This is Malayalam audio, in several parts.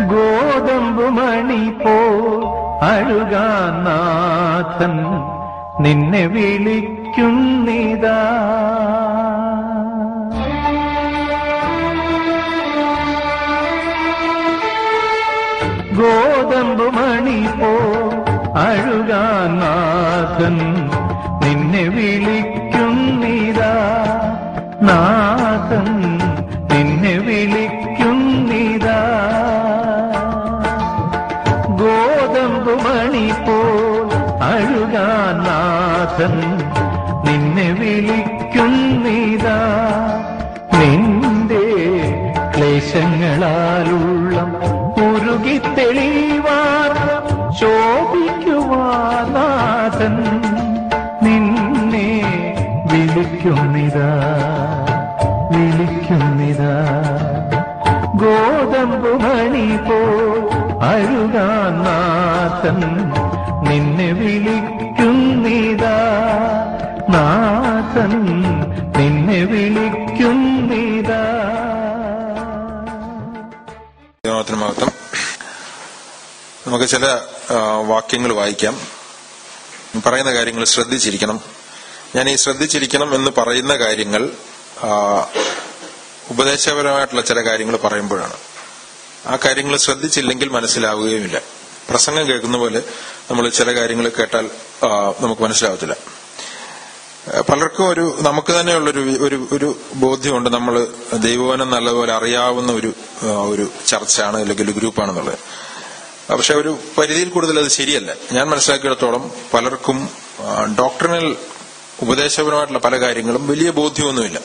ഗോതമ്പുമണി പോ അഴുകാൻ നാഥൻ നിന്നെ വിളിക്കുന്നിതാ ഗോതമ്പുമണി പോ അഴുകാൻ നാഥൻ നിന്നെ വിളിക്കുന്നിതാ നാഥൻ നിന്നെ വിളിക്കുന്നിതാ ഗോതമ്പുമണി പോ അഴുകാൻ നാഥൻ നിന്നെ വിളിക്കുന്നിതാ നിന്റെ ക്ലേശങ്ങളാലുള്ള ഉരുകി തെളിവാർ ശോഭിക്കുവാനാഥൻ നിന്നെ വിളിക്കുന്നിതാ വിളിക്കുന്നിതാ ഗോതമ്പുമണി പോ അഴുകാനാഥൻ നിന്നെ വിളിക്കുന്നിതാ നാഥൻ നിന്നെ വിളിക്കുന്നിതാ ദൈവത്തിന് മഹത്വം നമുക്ക് ചില വാക്യങ്ങൾ വായിക്കാം പറയുന്ന കാര്യങ്ങൾ ശ്രദ്ധിച്ചിരിക്കണം ഞാൻ ഈ ശ്രദ്ധിച്ചിരിക്കണം എന്ന് പറയുന്ന കാര്യങ്ങൾ ആ, ഉപദേശപരമായിട്ടുള്ള ചില കാര്യങ്ങൾ പറയുമ്പോഴാണ് ആ കാര്യങ്ങൾ ശ്രദ്ധിച്ചില്ലെങ്കിൽ മനസ്സിലാവുകയുമില്ല പ്രസംഗം കേൾക്കുന്ന പോലെ നമ്മൾ ചില കാര്യങ്ങൾ കേട്ടാൽ ആ, നമുക്ക് മനസ്സിലാവത്തില്ല ആ, പലർക്കും ഒരു നമുക്ക് തന്നെയുള്ളൊരു ഒരു ഒരു ബോധ്യമുണ്ട് നമ്മൾ ദൈവവനം നല്ലപോലെ അറിയാവുന്ന ഒരു ആ, ഒരു ചർച്ചാണ് അല്ലെങ്കിൽ ഒരു ഗ്രൂപ്പാണെന്നുള്ളത് പക്ഷെ ഒരു പരിധിയിൽ കൂടുതൽ അത് ശരിയല്ല ഞാൻ മനസ്സിലാക്കിയിടത്തോളം പലർക്കും ഡോക്ടറിനൽ ഉപദേശപരമായിട്ടുള്ള പല കാര്യങ്ങളും വലിയ ബോധ്യമൊന്നുമില്ല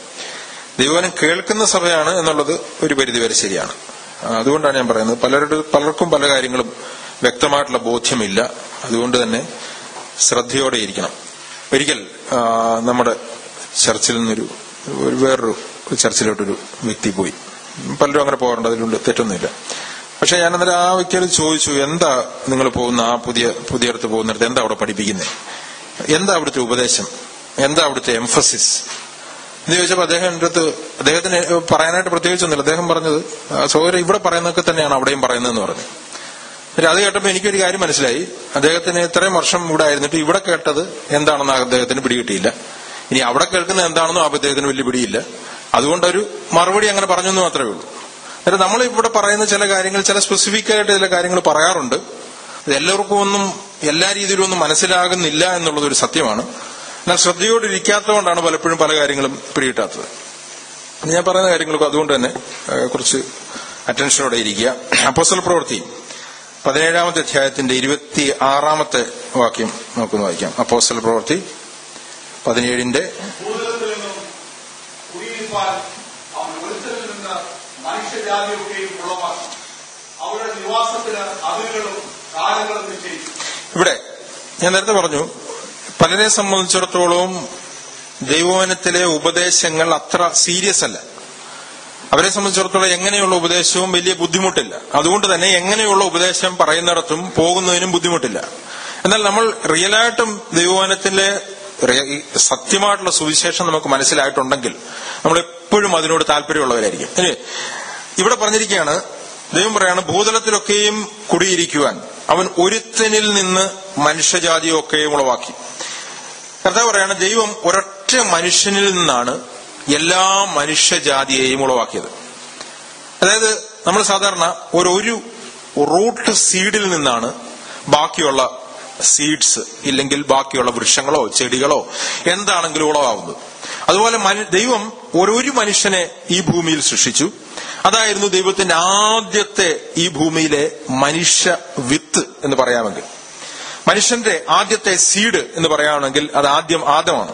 ദൈവവനം കേൾക്കുന്ന സഭയാണ് എന്നുള്ളത് ഒരു പരിധിവരെ ശരിയാണ് ആ, അതുകൊണ്ടാണ് ഞാൻ പറയുന്നത് പലരുടെ പലർക്കും പല കാര്യങ്ങളും വ്യക്തമായിട്ടുള്ള ബോധ്യമില്ല അതുകൊണ്ട് തന്നെ ശ്രദ്ധയോടെ ഇരിക്കണം ഒരിക്കൽ ആ, നമ്മുടെ ചർച്ചിൽ നിന്നൊരു ഒരു വേറൊരു ചർച്ചിലോട്ടൊരു വ്യക്തി പോയി പലരും അങ്ങനെ പോകാറുണ്ട് അതിലുണ്ട് തെറ്റൊന്നുമില്ല പക്ഷെ ഞാൻ അന്നേരം ആ വ്യക്തിയോട് ചോദിച്ചു എന്താ നിങ്ങൾ പോകുന്ന ആ പുതിയ പുതിയ അടുത്ത് പോകുന്നിടത്ത് എന്താ അവിടെ പഠിപ്പിക്കുന്നത് എന്താ അവിടുത്തെ ഉപദേശം എന്താ അവിടുത്തെ എംഫസിസ് എന്ന് ചോദിച്ചപ്പോൾ അദ്ദേഹം എൻ്റെ അടുത്ത് അദ്ദേഹത്തിന് പറയാനായിട്ട് പ്രത്യേകിച്ചൊന്നുമില്ല അദ്ദേഹം പറഞ്ഞത് "ആ, സഹോദരൻ ഇവിടെ പറയുന്നതൊക്കെ തന്നെയാണ് അവിടെയും പറയുന്നതെന്ന് പറഞ്ഞു എന്നിട്ട് അത് കേട്ടപ്പോൾ എനിക്കൊരു കാര്യം മനസ്സിലായി അദ്ദേഹത്തിന് ഇത്രയും വർഷം ഇവിടെ ആയിരുന്നിട്ട് ഇവിടെ കേട്ടത് എന്താണെന്ന് അദ്ദേഹത്തിന് പിടികിട്ടിയില്ല ഇനി അവിടെ കേൾക്കുന്നത് എന്താണെന്നും ആ അദ്ദേഹത്തിന് വലിയ പിടിയില്ല അതുകൊണ്ടൊരു മറുപടി അങ്ങനെ പറഞ്ഞു എന്ന് മാത്രമേ ഉള്ളൂ എന്നിട്ട് നമ്മൾ ഇവിടെ പറയുന്ന ചില കാര്യങ്ങൾ ചില സ്പെസിഫിക് ആയിട്ട് ചില കാര്യങ്ങൾ പറയാറുണ്ട് ഇത് എല്ലാവർക്കും ഒന്നും എല്ലാ രീതിയിലും ഒന്നും മനസ്സിലാകുന്നില്ല എന്നുള്ളത് ഒരു സത്യമാണ് എന്നാൽ ശ്രദ്ധയോടെ ഇരിക്കാത്തതുകൊണ്ടാണ് പലപ്പോഴും പല കാര്യങ്ങളും പിടികിട്ടാത്തത് ഇനി ഞാൻ പറയുന്ന കാര്യങ്ങൾക്ക് അതുകൊണ്ട് തന്നെ ഏഹ്, കുറച്ച് അറ്റൻഷനോടെ ഇരിക്കുക അപ്പോസ്റ്റൽ പ്രവൃത്തി പതിനേഴാമത്തെ അധ്യായത്തിന്റെ ഇരുപത്തി ആറാമത്തെ വാക്യം നമുക്കൊന്ന് വായിക്കാം അപ്പോസ്റ്റൽ പ്രവൃത്തി പതിനേഴിന്റെ ഭൂതലത്തിൽ നിന്നും കുടിയിരുപ്പാൻ അവൻ ഒരുത്തരിൽ നിന്ന് മനുഷ്യജാതിയൊക്കെയും ഉളവാക്കി അവരുടെ നിവാസത്തിന് അതിരുകളും കാലങ്ങളും നിശ്ചയിച്ചു ഇവിടെ ഞാൻ നേരത്തെ പറഞ്ഞു പലരെ സംബന്ധിച്ചിടത്തോളം ദൈവവനത്തിലെ ഉപദേശങ്ങൾ അത്ര സീരിയസ് അല്ല അവരെ സംബന്ധിച്ചിടത്തോളം എങ്ങനെയുള്ള ഉപദേശവും വലിയ ബുദ്ധിമുട്ടില്ല അതുകൊണ്ട് തന്നെ എങ്ങനെയുള്ള ഉപദേശം പറയുന്നിടത്തും പോകുന്നതിനും ബുദ്ധിമുട്ടില്ല എന്നാൽ നമ്മൾ റിയലായിട്ടും ദൈവവനത്തിലെ റി- ഈ സത്യമായിട്ടുള്ള സുവിശേഷം നമുക്ക് മനസ്സിലായിട്ടുണ്ടെങ്കിൽ നമ്മൾ എപ്പോഴും അതിനോട് താല്പര്യമുള്ളവരായിരിക്കും ഇനി ഇവിടെ പറഞ്ഞിരിക്കുകയാണ് ദൈവം പറയാണ് ഭൂതലത്തിലൊക്കെയും കുടിയിരിക്കുവാൻ അവൻ ഒരുത്തനിൽ നിന്ന് മനുഷ്യജാതിയൊക്കെയും ഉളവാക്കി കർത്താവ് പറയാണ് ദൈവം ഒരൊറ്റ മനുഷ്യനിൽ നിന്നാണ് എല്ലാ മനുഷ്യജാതിയെയും ഉളവാക്കിയത് അതായത് നമ്മൾ സാധാരണ ഒരു ഒരു റൂട്ട് സീഡിൽ നിന്നാണ് ബാക്കിയുള്ള സീഡ്സ് ഇല്ലെങ്കിൽ ബാക്കിയുള്ള വൃക്ഷങ്ങളോ ചെടികളോ എന്താണെങ്കിലും ഉളവാകുന്നത് അതുപോലെ മനു- ദൈവം ഓരോരു മനുഷ്യനെ ഈ ഭൂമിയിൽ സൃഷ്ടിച്ചു അതായിരുന്നു ദൈവത്തിന്റെ ആദ്യത്തെ ഈ ഭൂമിയിലെ മനുഷ്യ വിത്ത് എന്ന് പറയാമെങ്കിൽ മനുഷ്യന്റെ ആദ്യത്തെ സീഡ് എന്ന് പറയുകയാണെങ്കിൽ അത് ആദ്യം ആദമാണ്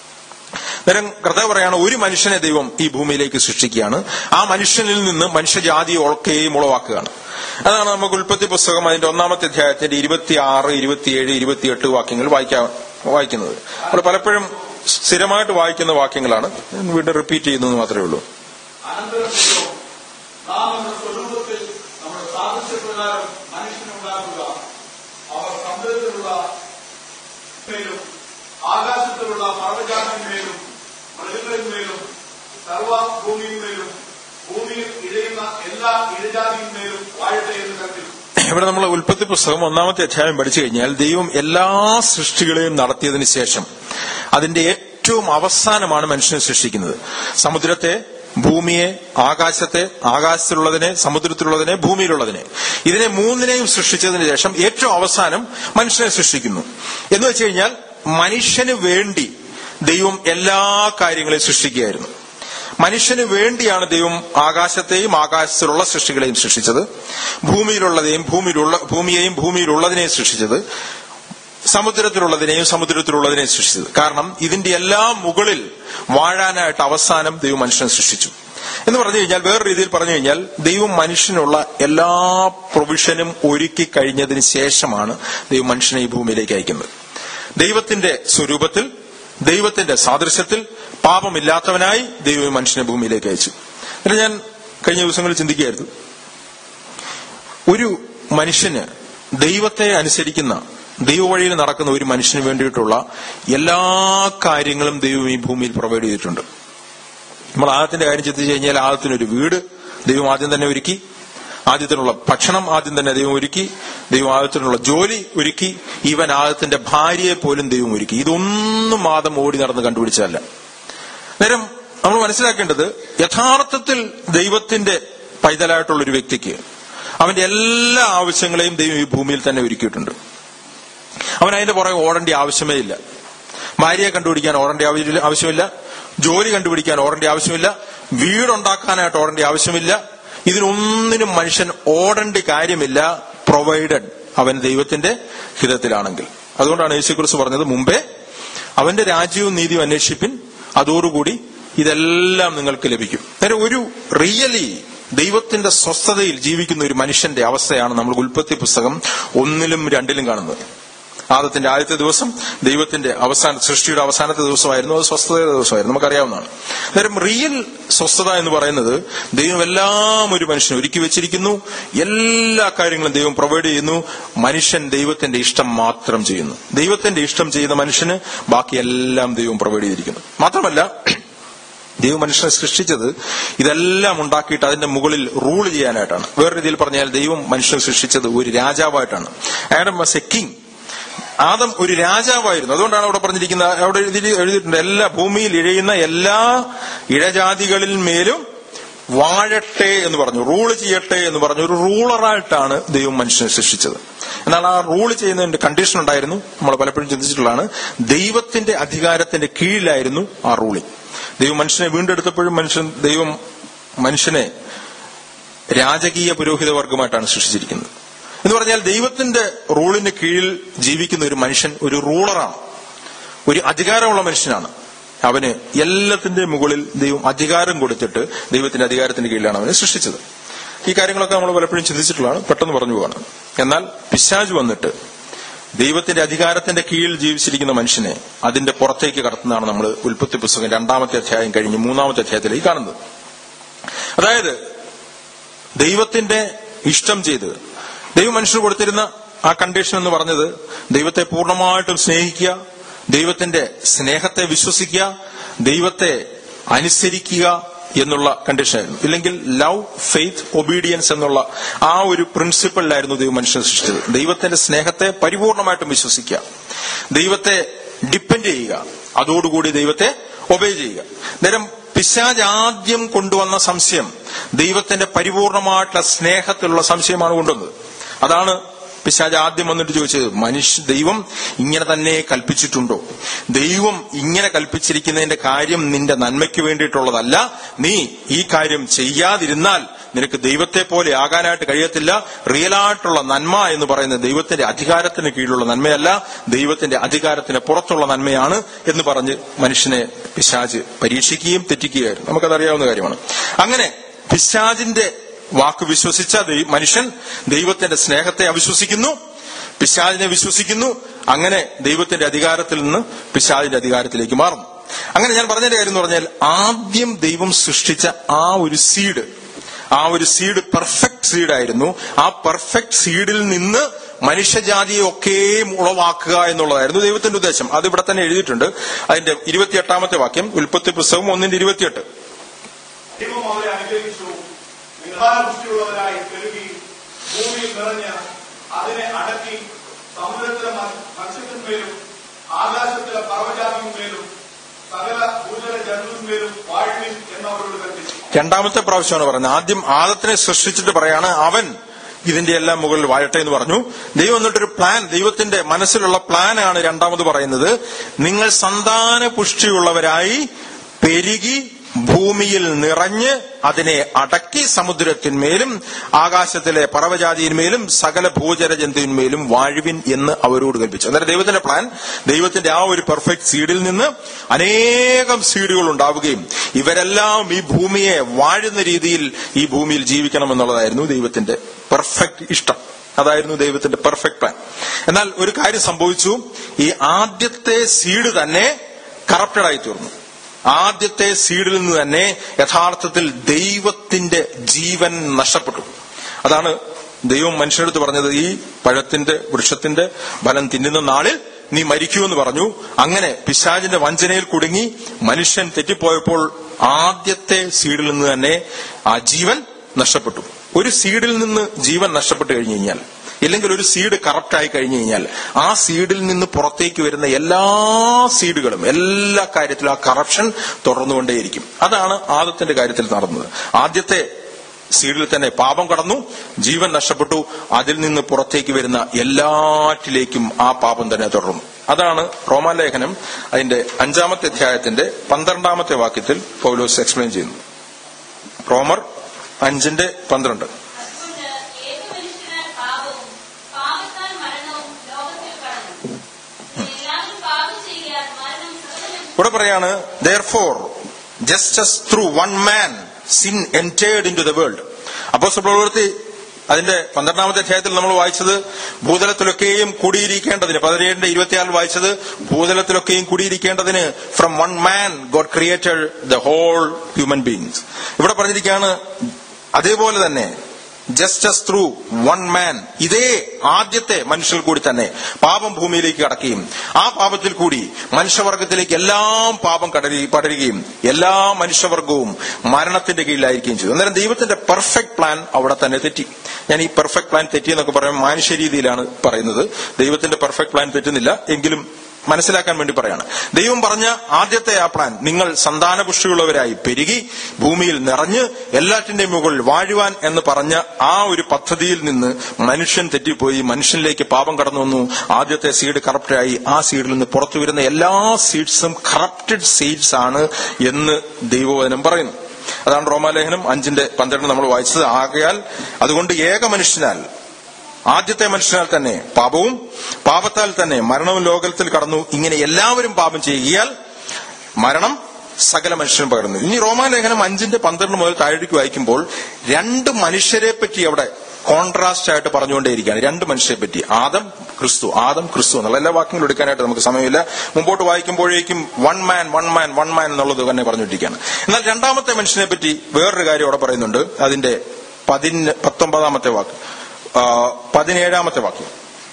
നേരം കർത്താവ് പറയാണ് ഒരു മനുഷ്യനെ ദൈവം ഈ ഭൂമിയിലേക്ക് സൃഷ്ടിക്കുകയാണ് ആ മനുഷ്യനിൽ നിന്ന് മനുഷ്യജാതി ഒക്കെയും ഉളവാക്കുകയാണ് അതാണ് നമുക്ക് ഉൽപ്പത്തി പുസ്തകം അതിന്റെ ഒന്നാമത്തെ അധ്യായത്തിന്റെ ഇരുപത്തി ആറ് ഇരുപത്തിയേഴ് ഇരുപത്തിയെട്ട് വാക്യങ്ങൾ വായിക്കാൻ വായിക്കുന്നത് നമ്മൾ പലപ്പോഴും സ്ഥിരമായിട്ട് വായിക്കുന്ന വാക്യങ്ങളാണ് ഞാൻ വീണ്ടും റിപ്പീറ്റ് ചെയ്യുന്നത് മാത്രമേ ഉള്ളൂ അനന്തരത്തിലോ നാം നമ്മുടെ സ്വരൂപത്തിൽ നമ്മുടെ സാദൃശ്യപ്രകാരം മനുഷ്യനുണ്ടാക്കുക അവർ സമുദ്രത്തിലുള്ള മേലും ആകാശത്തിലുള്ള പർവ്വജാതിന്മേലും മൃഗങ്ങളിന്മേലും സർവഭൂമിയിന്മേലും ഭൂമിയിൽ ഇഴയുന്ന എല്ലാ എല്ലാ ഇഴജാതിയിന്മേലും വാഴട്ടെ എന്ന് കരുതി ഇവിടെ നമ്മൾ ഉൽപ്പത്തി പുസ്തകം ഒന്നാമത്തെ അധ്യായം പഠിച്ചു കഴിഞ്ഞാൽ ദൈവം എല്ലാ സൃഷ്ടികളെയും നടത്തിയതിനു ശേഷം അതിന്റെ ഏറ്റവും അവസാനമാണ് മനുഷ്യനെ സൃഷ്ടിക്കുന്നത് സമുദ്രത്തെ ഭൂമിയെ ആകാശത്തെ ആകാശത്തിലുള്ളതിനെ സമുദ്രത്തിലുള്ളതിനെ ഭൂമിയിലുള്ളതിനെ ഇതിനെ മൂന്നിനെയും സൃഷ്ടിച്ചതിന് ശേഷം ഏറ്റവും അവസാനം മനുഷ്യനെ സൃഷ്ടിക്കുന്നു എന്ന് വെച്ച് കഴിഞ്ഞാൽ മനുഷ്യന് വേണ്ടി ദൈവം എല്ലാ കാര്യങ്ങളെയും സൃഷ്ടിക്കുകയായിരുന്നു മനുഷ്യന് വേണ്ടിയാണ് ദൈവം ആകാശത്തെയും ആകാശത്തിലുള്ള സൃഷ്ടികളെയും സൃഷ്ടിച്ചത് ഭൂമിയിലുള്ളതെയും ഭൂമിയിലുള്ള ഭൂമിയെയും ഭൂമിയിലുള്ളതിനെയും സൃഷ്ടിച്ചത് സമുദ്രത്തിലുള്ളതിനെയും സമുദ്രത്തിലുള്ളതിനെയും സൃഷ്ടിച്ചത് കാരണം ഇതിന്റെ എല്ലാം മുകളിൽ വാഴാനായിട്ട് അവസാനം ദൈവം മനുഷ്യനെ സൃഷ്ടിച്ചു എന്ന് പറഞ്ഞു കഴിഞ്ഞാൽ വേറെ രീതിയിൽ പറഞ്ഞു കഴിഞ്ഞാൽ ദൈവം മനുഷ്യനുള്ള എല്ലാ പ്രൊവിഷനും ഒരുക്കി കഴിഞ്ഞതിന് ശേഷമാണ് ദൈവം മനുഷ്യനെ ഈ ഭൂമിയിലേക്ക് അയക്കുന്നത് ദൈവത്തിന്റെ സ്വരൂപത്തിൽ ദൈവത്തിന്റെ സാദൃശ്യത്തിൽ പാപമില്ലാത്തവനായി ദൈവം ഈ മനുഷ്യനെ ഭൂമിയിലേക്ക് അയച്ചു എന്നിട്ട് ഞാൻ കഴിഞ്ഞ ദിവസങ്ങളിൽ ചിന്തിക്കുകയായിരുന്നു ഒരു മനുഷ്യന് ദൈവത്തെ അനുസരിക്കുന്ന ദൈവവഴിയിൽ നടക്കുന്ന ഒരു മനുഷ്യന് വേണ്ടിയിട്ടുള്ള എല്ലാ കാര്യങ്ങളും ദൈവം ഈ ഭൂമിയിൽ പ്രൊവൈഡ് ചെയ്തിട്ടുണ്ട് നമ്മൾ ആദ്യത്തിന്റെ കാര്യം ചിന്തിച്ചു കഴിഞ്ഞാൽ ആദ്യത്തിനൊരു വീട് ദൈവം ആദ്യം തന്നെ ഒരുക്കി ആദ്യത്തിനുള്ള ഭക്ഷണം ആദ്യം തന്നെ ദൈവം ഒരുക്കി ദൈവം ആദ്യത്തിനുള്ള ജോലി ഒരുക്കി ഈവൻ ആദ്യത്തിന്റെ ഭാര്യയെ പോലും ദൈവം ഒരുക്കി ഇതൊന്നും മാതം ഓടി നടന്ന് കണ്ടുപിടിച്ചതല്ല നേരം നമ്മൾ മനസ്സിലാക്കേണ്ടത് യഥാർത്ഥത്തിൽ ദൈവത്തിന്റെ പൈതലായിട്ടുള്ള ഒരു വ്യക്തിക്ക് അവന്റെ എല്ലാ ആവശ്യങ്ങളെയും ദൈവം ഈ ഭൂമിയിൽ തന്നെ ഒരുക്കിയിട്ടുണ്ട് അവൻ അതിന്റെ പുറകെ ഓടേണ്ട ആവശ്യമേ ഇല്ല ഭാര്യയെ കണ്ടുപിടിക്കാൻ ഓടേണ്ട ആവശ്യ- ആവശ്യമില്ല ജോലി കണ്ടുപിടിക്കാൻ ഓടേണ്ട ആവശ്യമില്ല വീടുണ്ടാക്കാനായിട്ട് ഓടേണ്ട ആവശ്യമില്ല ഇതിനൊന്നിനും മനുഷ്യൻ ഓടേണ്ട കാര്യമില്ല പ്രൊവൈഡഡ് അവൻ ദൈവത്തിന്റെ ഹിതത്തിലാണെങ്കിൽ അതുകൊണ്ടാണ് യേശുക്രിസ്തു പറഞ്ഞത് മുമ്പേ അവന്റെ രാജ്യവും നീതിയും അന്വേഷിപ്പിൻ അതോടുകൂടി ഇതെല്ലാം നിങ്ങൾക്ക് ലഭിക്കും നേരെ ഒരു റിയലി ദൈവത്തിന്റെ സ്വസ്ഥതയിൽ ജീവിക്കുന്ന ഒരു മനുഷ്യന്റെ അവസ്ഥയാണ് നമ്മൾ ഉൽപ്പത്തി പുസ്തകം ഒന്നിലും രണ്ടിലും കാണുന്നത് ആദത്തിന്റെ ആദ്യത്തെ ദിവസം ദൈവത്തിന്റെ അവസാന സൃഷ്ടിയുടെ അവസാനത്തെ ദിവസമായിരുന്നു അത് സ്വസ്ഥതയുടെ ദിവസമായിരുന്നു നമുക്കറിയാവുന്നതാണ് അന്നേരം റിയൽ സ്വസ്ഥത എന്ന് പറയുന്നത് ദൈവം എല്ലാം ഒരു മനുഷ്യന് ഒരുക്കി വെച്ചിരിക്കുന്നു എല്ലാ കാര്യങ്ങളും ദൈവം പ്രൊവൈഡ് ചെയ്യുന്നു മനുഷ്യൻ ദൈവത്തിന്റെ ഇഷ്ടം മാത്രം ചെയ്യുന്നു ദൈവത്തിന്റെ ഇഷ്ടം ചെയ്യുന്ന മനുഷ്യന് ബാക്കിയെല്ലാം ദൈവം പ്രൊവൈഡ് ചെയ്തിരിക്കുന്നു മാത്രമല്ല ദൈവം മനുഷ്യനെ സൃഷ്ടിച്ചത് ഇതെല്ലാം ഉണ്ടാക്കിയിട്ട് അതിന്റെ മുകളിൽ റൂൾ ചെയ്യാനായിട്ടാണ് വേറെ രീതിയിൽ പറഞ്ഞാൽ ദൈവം മനുഷ്യനെ സൃഷ്ടിച്ചത് ഒരു രാജാവായിട്ടാണ് ആഡം വാസ് എ കിങ് ആദം ഒരു രാജാവായിരുന്നു അതുകൊണ്ടാണ് അവിടെ പറഞ്ഞിരിക്കുന്നത് അവിടെ എഴുതി എഴുതിയിട്ടുണ്ട് എല്ലാ ഭൂമിയിൽ ഇഴയുന്ന എല്ലാ ഇഴജാതികളിൽ മേലും വാഴട്ടെ എന്ന് പറഞ്ഞു റൂൾ ചെയ്യട്ടെ എന്ന് പറഞ്ഞു ഒരു റൂളറായിട്ടാണ് ദൈവം മനുഷ്യനെ സൃഷ്ടിച്ചത് എന്നാൽ ആ റൂൾ ചെയ്യുന്നതിന്റെ കണ്ടീഷൻ ഉണ്ടായിരുന്നു നമ്മൾ പലപ്പോഴും ചിന്തിച്ചിട്ടുള്ളതാണ് ദൈവത്തിന്റെ അധികാരത്തിന്റെ കീഴിലായിരുന്നു ആ റൂളിംഗ് ദൈവം മനുഷ്യനെ വീണ്ടെടുത്തപ്പോഴും മനുഷ്യൻ ദൈവം മനുഷ്യനെ രാജകീയ പുരോഹിത വർഗമായിട്ടാണ് സൃഷ്ടിച്ചിരിക്കുന്നത് എന്ന് പറഞ്ഞാൽ ദൈവത്തിന്റെ റൂളിന് കീഴിൽ ജീവിക്കുന്ന ഒരു മനുഷ്യൻ ഒരു റൂളറാണ് ഒരു അധികാരമുള്ള മനുഷ്യനാണ് അവന് എല്ലാത്തിന്റെ മുകളിൽ ദൈവം അധികാരം കൊടുത്തിട്ട് ദൈവത്തിന്റെ അധികാരത്തിന്റെ കീഴിലാണ് അവനെ സൃഷ്ടിച്ചത് ഈ കാര്യങ്ങളൊക്കെ നമ്മൾ പലപ്പോഴും ചിന്തിച്ചിട്ടുള്ളതാണ് പെട്ടെന്ന് പറഞ്ഞു പോവാണ് എന്നാൽ പിശാജ് വന്നിട്ട് ദൈവത്തിന്റെ അധികാരത്തിന്റെ കീഴിൽ ജീവിച്ചിരിക്കുന്ന മനുഷ്യനെ അതിന്റെ പുറത്തേക്ക് കടത്തുന്നതാണ് നമ്മൾ ഉൽപ്പത്തി പുസ്തകം രണ്ടാമത്തെ അധ്യായം കഴിഞ്ഞ് മൂന്നാമത്തെ അധ്യായത്തിലേക്ക് കാണുന്നത് അതായത് ദൈവത്തിന്റെ ഇഷ്ടം ചെയ്ത് ദൈവം മനുഷ്യന് കൊടുത്തിരുന്ന ആ കണ്ടീഷൻ എന്ന് പറഞ്ഞത് ദൈവത്തെ പൂർണ്ണമായിട്ടും സ്നേഹിക്കുക ദൈവത്തിന്റെ സ്നേഹത്തെ വിശ്വസിക്കുക ദൈവത്തെ അനുസരിക്കുക എന്നുള്ള കണ്ടീഷനായിരുന്നു ഇല്ലെങ്കിൽ ലവ് ഫെയ്ത്ത് ഒബീഡിയൻസ് എന്നുള്ള ആ ഒരു പ്രിൻസിപ്പിളിലായിരുന്നു ദൈവം മനുഷ്യനെ സൃഷ്ടിച്ചത് ദൈവത്തിന്റെ സ്നേഹത്തെ പരിപൂർണമായിട്ടും വിശ്വസിക്കുക ദൈവത്തെ ഡിപ്പെൻഡ് ചെയ്യുക അതോടുകൂടി ദൈവത്തെ ഒബേ ചെയ്യുക നേരം പിശാജ് ആദ്യം കൊണ്ടുവന്ന സംശയം ദൈവത്തിന്റെ പരിപൂർണമായിട്ടുള്ള സ്നേഹത്തിലുള്ള സംശയമാണ് കൊണ്ടുവന്നത് അതാണ് പിശാജ് ആദ്യം വന്നിട്ട് ചോദിച്ചത് മനുഷ്യ ദൈവം ഇങ്ങനെ തന്നെ കൽപ്പിച്ചിട്ടുണ്ടോ ദൈവം ഇങ്ങനെ കൽപ്പിച്ചിരിക്കുന്നതിന്റെ കാര്യം നിന്റെ നന്മയ്ക്ക് വേണ്ടിയിട്ടുള്ളതല്ല നീ ഈ കാര്യം ചെയ്യാതിരുന്നാൽ നിനക്ക് ദൈവത്തെ പോലെ ആകാനായിട്ട് കഴിയത്തില്ല റിയലായിട്ടുള്ള നന്മ എന്ന് പറയുന്നത് ദൈവത്തിന്റെ അധികാരത്തിന് കീഴിലുള്ള നന്മയല്ല ദൈവത്തിന്റെ അധികാരത്തിന് പുറത്തുള്ള നന്മയാണ് എന്ന് പറഞ്ഞ് മനുഷ്യനെ പിശാജ് പരീക്ഷിക്കുകയും തെറ്റിക്കുകയായിരുന്നു നമുക്കത് അറിയാവുന്ന കാര്യമാണ് അങ്ങനെ പിശാജിന്റെ വാക്ക് വിശ്വസിച്ച ദൈ- മനുഷ്യൻ ദൈവത്തിന്റെ സ്നേഹത്തെ അവിശ്വസിക്കുന്നു പിശാജിനെ വിശ്വസിക്കുന്നു അങ്ങനെ ദൈവത്തിന്റെ അധികാരത്തിൽ നിന്ന് പിശാജിന്റെ അധികാരത്തിലേക്ക് മാറുന്നു അങ്ങനെ ഞാൻ പറഞ്ഞതിന്റെ കാര്യം എന്ന് പറഞ്ഞാൽ ആദ്യം ദൈവം സൃഷ്ടിച്ച ആ ഒരു സീഡ് ആ ഒരു സീഡ് പെർഫെക്റ്റ് സീഡായിരുന്നു ആ പെർഫെക്റ്റ് സീഡിൽ നിന്ന് മനുഷ്യജാതിയെ ഒക്കെയും ഉളവാക്കുക എന്നുള്ളതായിരുന്നു ദൈവത്തിന്റെ ഉദ്ദേശം അത് ഇവിടെ തന്നെ എഴുതിയിട്ടുണ്ട് അതിന്റെ ഇരുപത്തിയെട്ടാമത്തെ വാക്യം ഉൽപ്പത്തി പുസ്തകം ഒന്നിന്റെ ഇരുപത്തിയെട്ട് ദൈവം അവരെ അനുഗ്രഹിച്ചു നിങ്ങൾ സന്താനപുഷ്ടിയുള്ളവരായി പെരുകി ഭൂമിയിൽ നിറഞ്ഞ് അതിനെ അടക്കി സമുദ്രത്തിലെ മ- മത്സ്യത്തിന്മേലും ആകാശത്തിലെ പർവ്വജാതിന്മേലും സകല ഭൂജല ജന്തുവിന്മേലും വാഴുവിൻ എന്നവരോട് കൽപ്പിച്ചു രണ്ടാമത്തെ പ്രാവശ്യമാണ് പറയുന്നത് ആദ്യം ആദത്തിനെ സൃഷ്ടിച്ചിട്ട് പറയാണ് അവൻ ഇതിന്റെ എല്ലാം മുകളിൽ വാഴട്ടെ എന്ന് പറഞ്ഞു ദൈവം എന്നിട്ടൊരു പ്ലാൻ ദൈവത്തിന്റെ മനസ്സിലുള്ള പ്ലാനാണ് രണ്ടാമത് പറയുന്നത് നിങ്ങൾ സന്താന പുഷ്ടിയുള്ളവരായി പെരുകി ഭൂമിയിൽ നിറഞ്ഞ് അതിനെ അടക്കി സമുദ്രത്തിന്മേലും ആകാശത്തിലെ പറവജാതിയിന്മേലും സകല ഭൂചര ജന്തുവിന്മേലും വാഴുവിൻ എന്ന് അവരോട് കൽപ്പിച്ചു അന്നേരം ദൈവത്തിന്റെ പ്ലാൻ ദൈവത്തിന്റെ ആ ഒരു പെർഫെക്റ്റ് സീഡിൽ നിന്ന് അനേകം സീഡുകൾ ഉണ്ടാവുകയും ഇവരെല്ലാം ഈ ഭൂമിയെ വാഴുന്ന രീതിയിൽ ഈ ഭൂമിയിൽ ജീവിക്കണം എന്നുള്ളതായിരുന്നു ദൈവത്തിന്റെ പെർഫെക്റ്റ് ഇഷ്ടം അതായിരുന്നു ദൈവത്തിന്റെ പെർഫെക്റ്റ് പ്ലാൻ എന്നാൽ ഒരു കാര്യം സംഭവിച്ചു ഈ ആദ്യത്തെ സീഡ് തന്നെ കറപ്റ്റഡ് ആയി തീർന്നു ആദ്യത്തെ സീഡിൽ നിന്ന് തന്നെ യഥാർത്ഥത്തിൽ ദൈവത്തിന്റെ ജീവൻ നഷ്ടപ്പെട്ടു അതാണ് ദൈവം മനുഷ്യരെടുത്ത് പറഞ്ഞത് ഈ പഴത്തിന്റെ വൃക്ഷത്തിന്റെ ഫലം തിന്നുന്ന നാളിൽ നീ മരിക്കുമെന്ന് പറഞ്ഞു അങ്ങനെ പിശാചിന്റെ വഞ്ചനയിൽ കുടുങ്ങി മനുഷ്യൻ തെറ്റിപ്പോയപ്പോൾ ആദ്യത്തെ സീഡിൽ നിന്ന് തന്നെ ആ ജീവൻ നഷ്ടപ്പെട്ടു ഒരു സീഡിൽ നിന്ന് ജീവൻ നഷ്ടപ്പെട്ടു കഴിഞ്ഞു കഴിഞ്ഞാൽ ഇല്ലെങ്കിൽ ഒരു സീഡ് കറപ്റ്റ് ആയി കഴിഞ്ഞു കഴിഞ്ഞാൽ ആ സീഡിൽ നിന്ന് പുറത്തേക്ക് വരുന്ന എല്ലാ സീഡുകളും എല്ലാ കാര്യത്തിലും ആ കറപ്ഷൻ തുടർന്നുകൊണ്ടേയിരിക്കും അതാണ് ആദത്തിന്റെ കാര്യത്തിൽ നടന്നത് ആദ്യത്തെ സീഡിൽ തന്നെ പാപം കടന്നു ജീവൻ നഷ്ടപ്പെട്ടു അതിൽ നിന്ന് പുറത്തേക്ക് വരുന്ന എല്ലാറ്റിലേക്കും ആ പാപം തന്നെ തുടർന്നു അതാണ് റോമാലേഖനം അതിന്റെ അഞ്ചാമത്തെ അധ്യായത്തിന്റെ പന്ത്രണ്ടാമത്തെ വാക്യത്തിൽ പൗലോസ് എക്സ്പ്ലെയിൻ ചെയ്യുന്നു റോമർ അഞ്ചിന്റെ പന്ത്രണ്ട് അതുകൊണ്ട് ഏക മനുഷ്യനാൽ പാപവും പാപത്താൽ മരണവും ലോകത്തിൽ കടന്നു എല്ലാവരും പാപം ചെയ്യാൻ മരണം സകലം ഇവിടെ പറയാണ് therefore just as through one man sin entered into the world അപ്പോ പ്രവൃത്തി അതിന്റെ പന്ത്രണ്ടാമത്തെ അധ്യായത്തിൽ നമ്മൾ വായിച്ചത് ഭൂതലത്തിലൊക്കെയും കൂടിയിരിക്കേണ്ടതിന് പതിനേഴിന്റെ ഇരുപത്തിയാറിൽ വായിച്ചത് ഭൂതലത്തിലൊക്കെയും കൂടിയിരിക്കേണ്ടതിന് from one man God created the whole human beings ഇവിടെ പറഞ്ഞിരിക്കുകയാണ് അതേപോലെ തന്നെ ജസ്റ്റസ് ത്രൂ വൺ മാൻ ഇതേ ആദ്യത്തെ മനുഷ്യർ കൂടി തന്നെ പാപം ഭൂമിയിലേക്ക് കടക്കുകയും ആ പാപത്തിൽ കൂടി മനുഷ്യവർഗത്തിലേക്ക് എല്ലാം പാപം കടരി പടരുകയും എല്ലാ മനുഷ്യവർഗവും മരണത്തിന്റെ കീഴിലായിരിക്കുകയും ചെയ്തു അന്നേരം ദൈവത്തിന്റെ പെർഫെക്റ്റ് പ്ലാൻ അവിടെ തന്നെ തെറ്റി ഞാൻ ഈ പെർഫെക്റ്റ് പ്ലാൻ തെറ്റി എന്നൊക്കെ പറയുമ്പോൾ മാനുഷ്യ രീതിയിലാണ് പറയുന്നത് ദൈവത്തിന്റെ പെർഫെക്റ്റ് പ്ലാൻ തെറ്റുന്നില്ല എങ്കിലും മനസ്സിലാക്കാൻ വേണ്ടി പറയാണ് ദൈവം പറഞ്ഞ ആദ്യത്തെ ആ പ്ലാൻ നിങ്ങൾ സന്താനപുഷ്ടിയുള്ളവരായി പെരുകി ഭൂമിയിൽ നിറഞ്ഞ് എല്ലാറ്റിന്റെയും മുകളിൽ വാഴുവാൻ എന്ന് പറഞ്ഞ ആ ഒരു പദ്ധതിയിൽ നിന്ന് മനുഷ്യൻ തെറ്റിപ്പോയി മനുഷ്യനിലേക്ക് പാപം കടന്നു വന്നു ആദ്യത്തെ സീഡ് കറപ്റ്റായി ആ സീഡിൽ നിന്ന് പുറത്തു വരുന്ന എല്ലാ സീഡ്സും കറപ്റ്റഡ് സീഡ്സ് ആണ് എന്ന് ദൈവവചനം പറയുന്നു അതാണ് റോമാലേഖനം അഞ്ചിന്റെ പന്ത്രണ്ട് നമ്മൾ വായിച്ചത് ആകയാൽ അതുകൊണ്ട് ഏക മനുഷ്യനാൽ ആദ്യത്തെ മനുഷ്യനാൽ തന്നെ പാപവും പാപത്താൽ തന്നെ മരണവും ലോകത്തിൽ കടന്നു ഇങ്ങനെ എല്ലാവരും പാപം ചെയ്യുകയാൽ മരണം സകല മനുഷ്യനും പകർന്നു ഇനി റോമാലേഖനം അഞ്ചിന്റെ പന്ത്രണ്ട് മുതൽ താഴേക്ക് വായിക്കുമ്പോൾ രണ്ട് മനുഷ്യരെ പറ്റി അവിടെ കോൺട്രാസ്റ്റ് ആയിട്ട് പറഞ്ഞുകൊണ്ടേയിരിക്കുകയാണ് രണ്ട് മനുഷ്യരെ പറ്റി ആദം ക്രിസ്തു ആദം ക്രിസ്തു എന്നുള്ള എല്ലാ വാക്യങ്ങളും എടുക്കാനായിട്ട് നമുക്ക് സമയമില്ല മുമ്പോട്ട് വായിക്കുമ്പോഴേക്കും one man one man one man എന്നുള്ളത് തന്നെ പറഞ്ഞുകൊണ്ടിരിക്കുകയാണ് എന്നാൽ രണ്ടാമത്തെ മനുഷ്യനെ പറ്റി വേറൊരു കാര്യം അവിടെ പറയുന്നുണ്ട് അതിന്റെ പതിന് പത്തൊമ്പതാമത്തെ വാക്ക് ആ, പതിനേഴാമത്തെ വാക്യം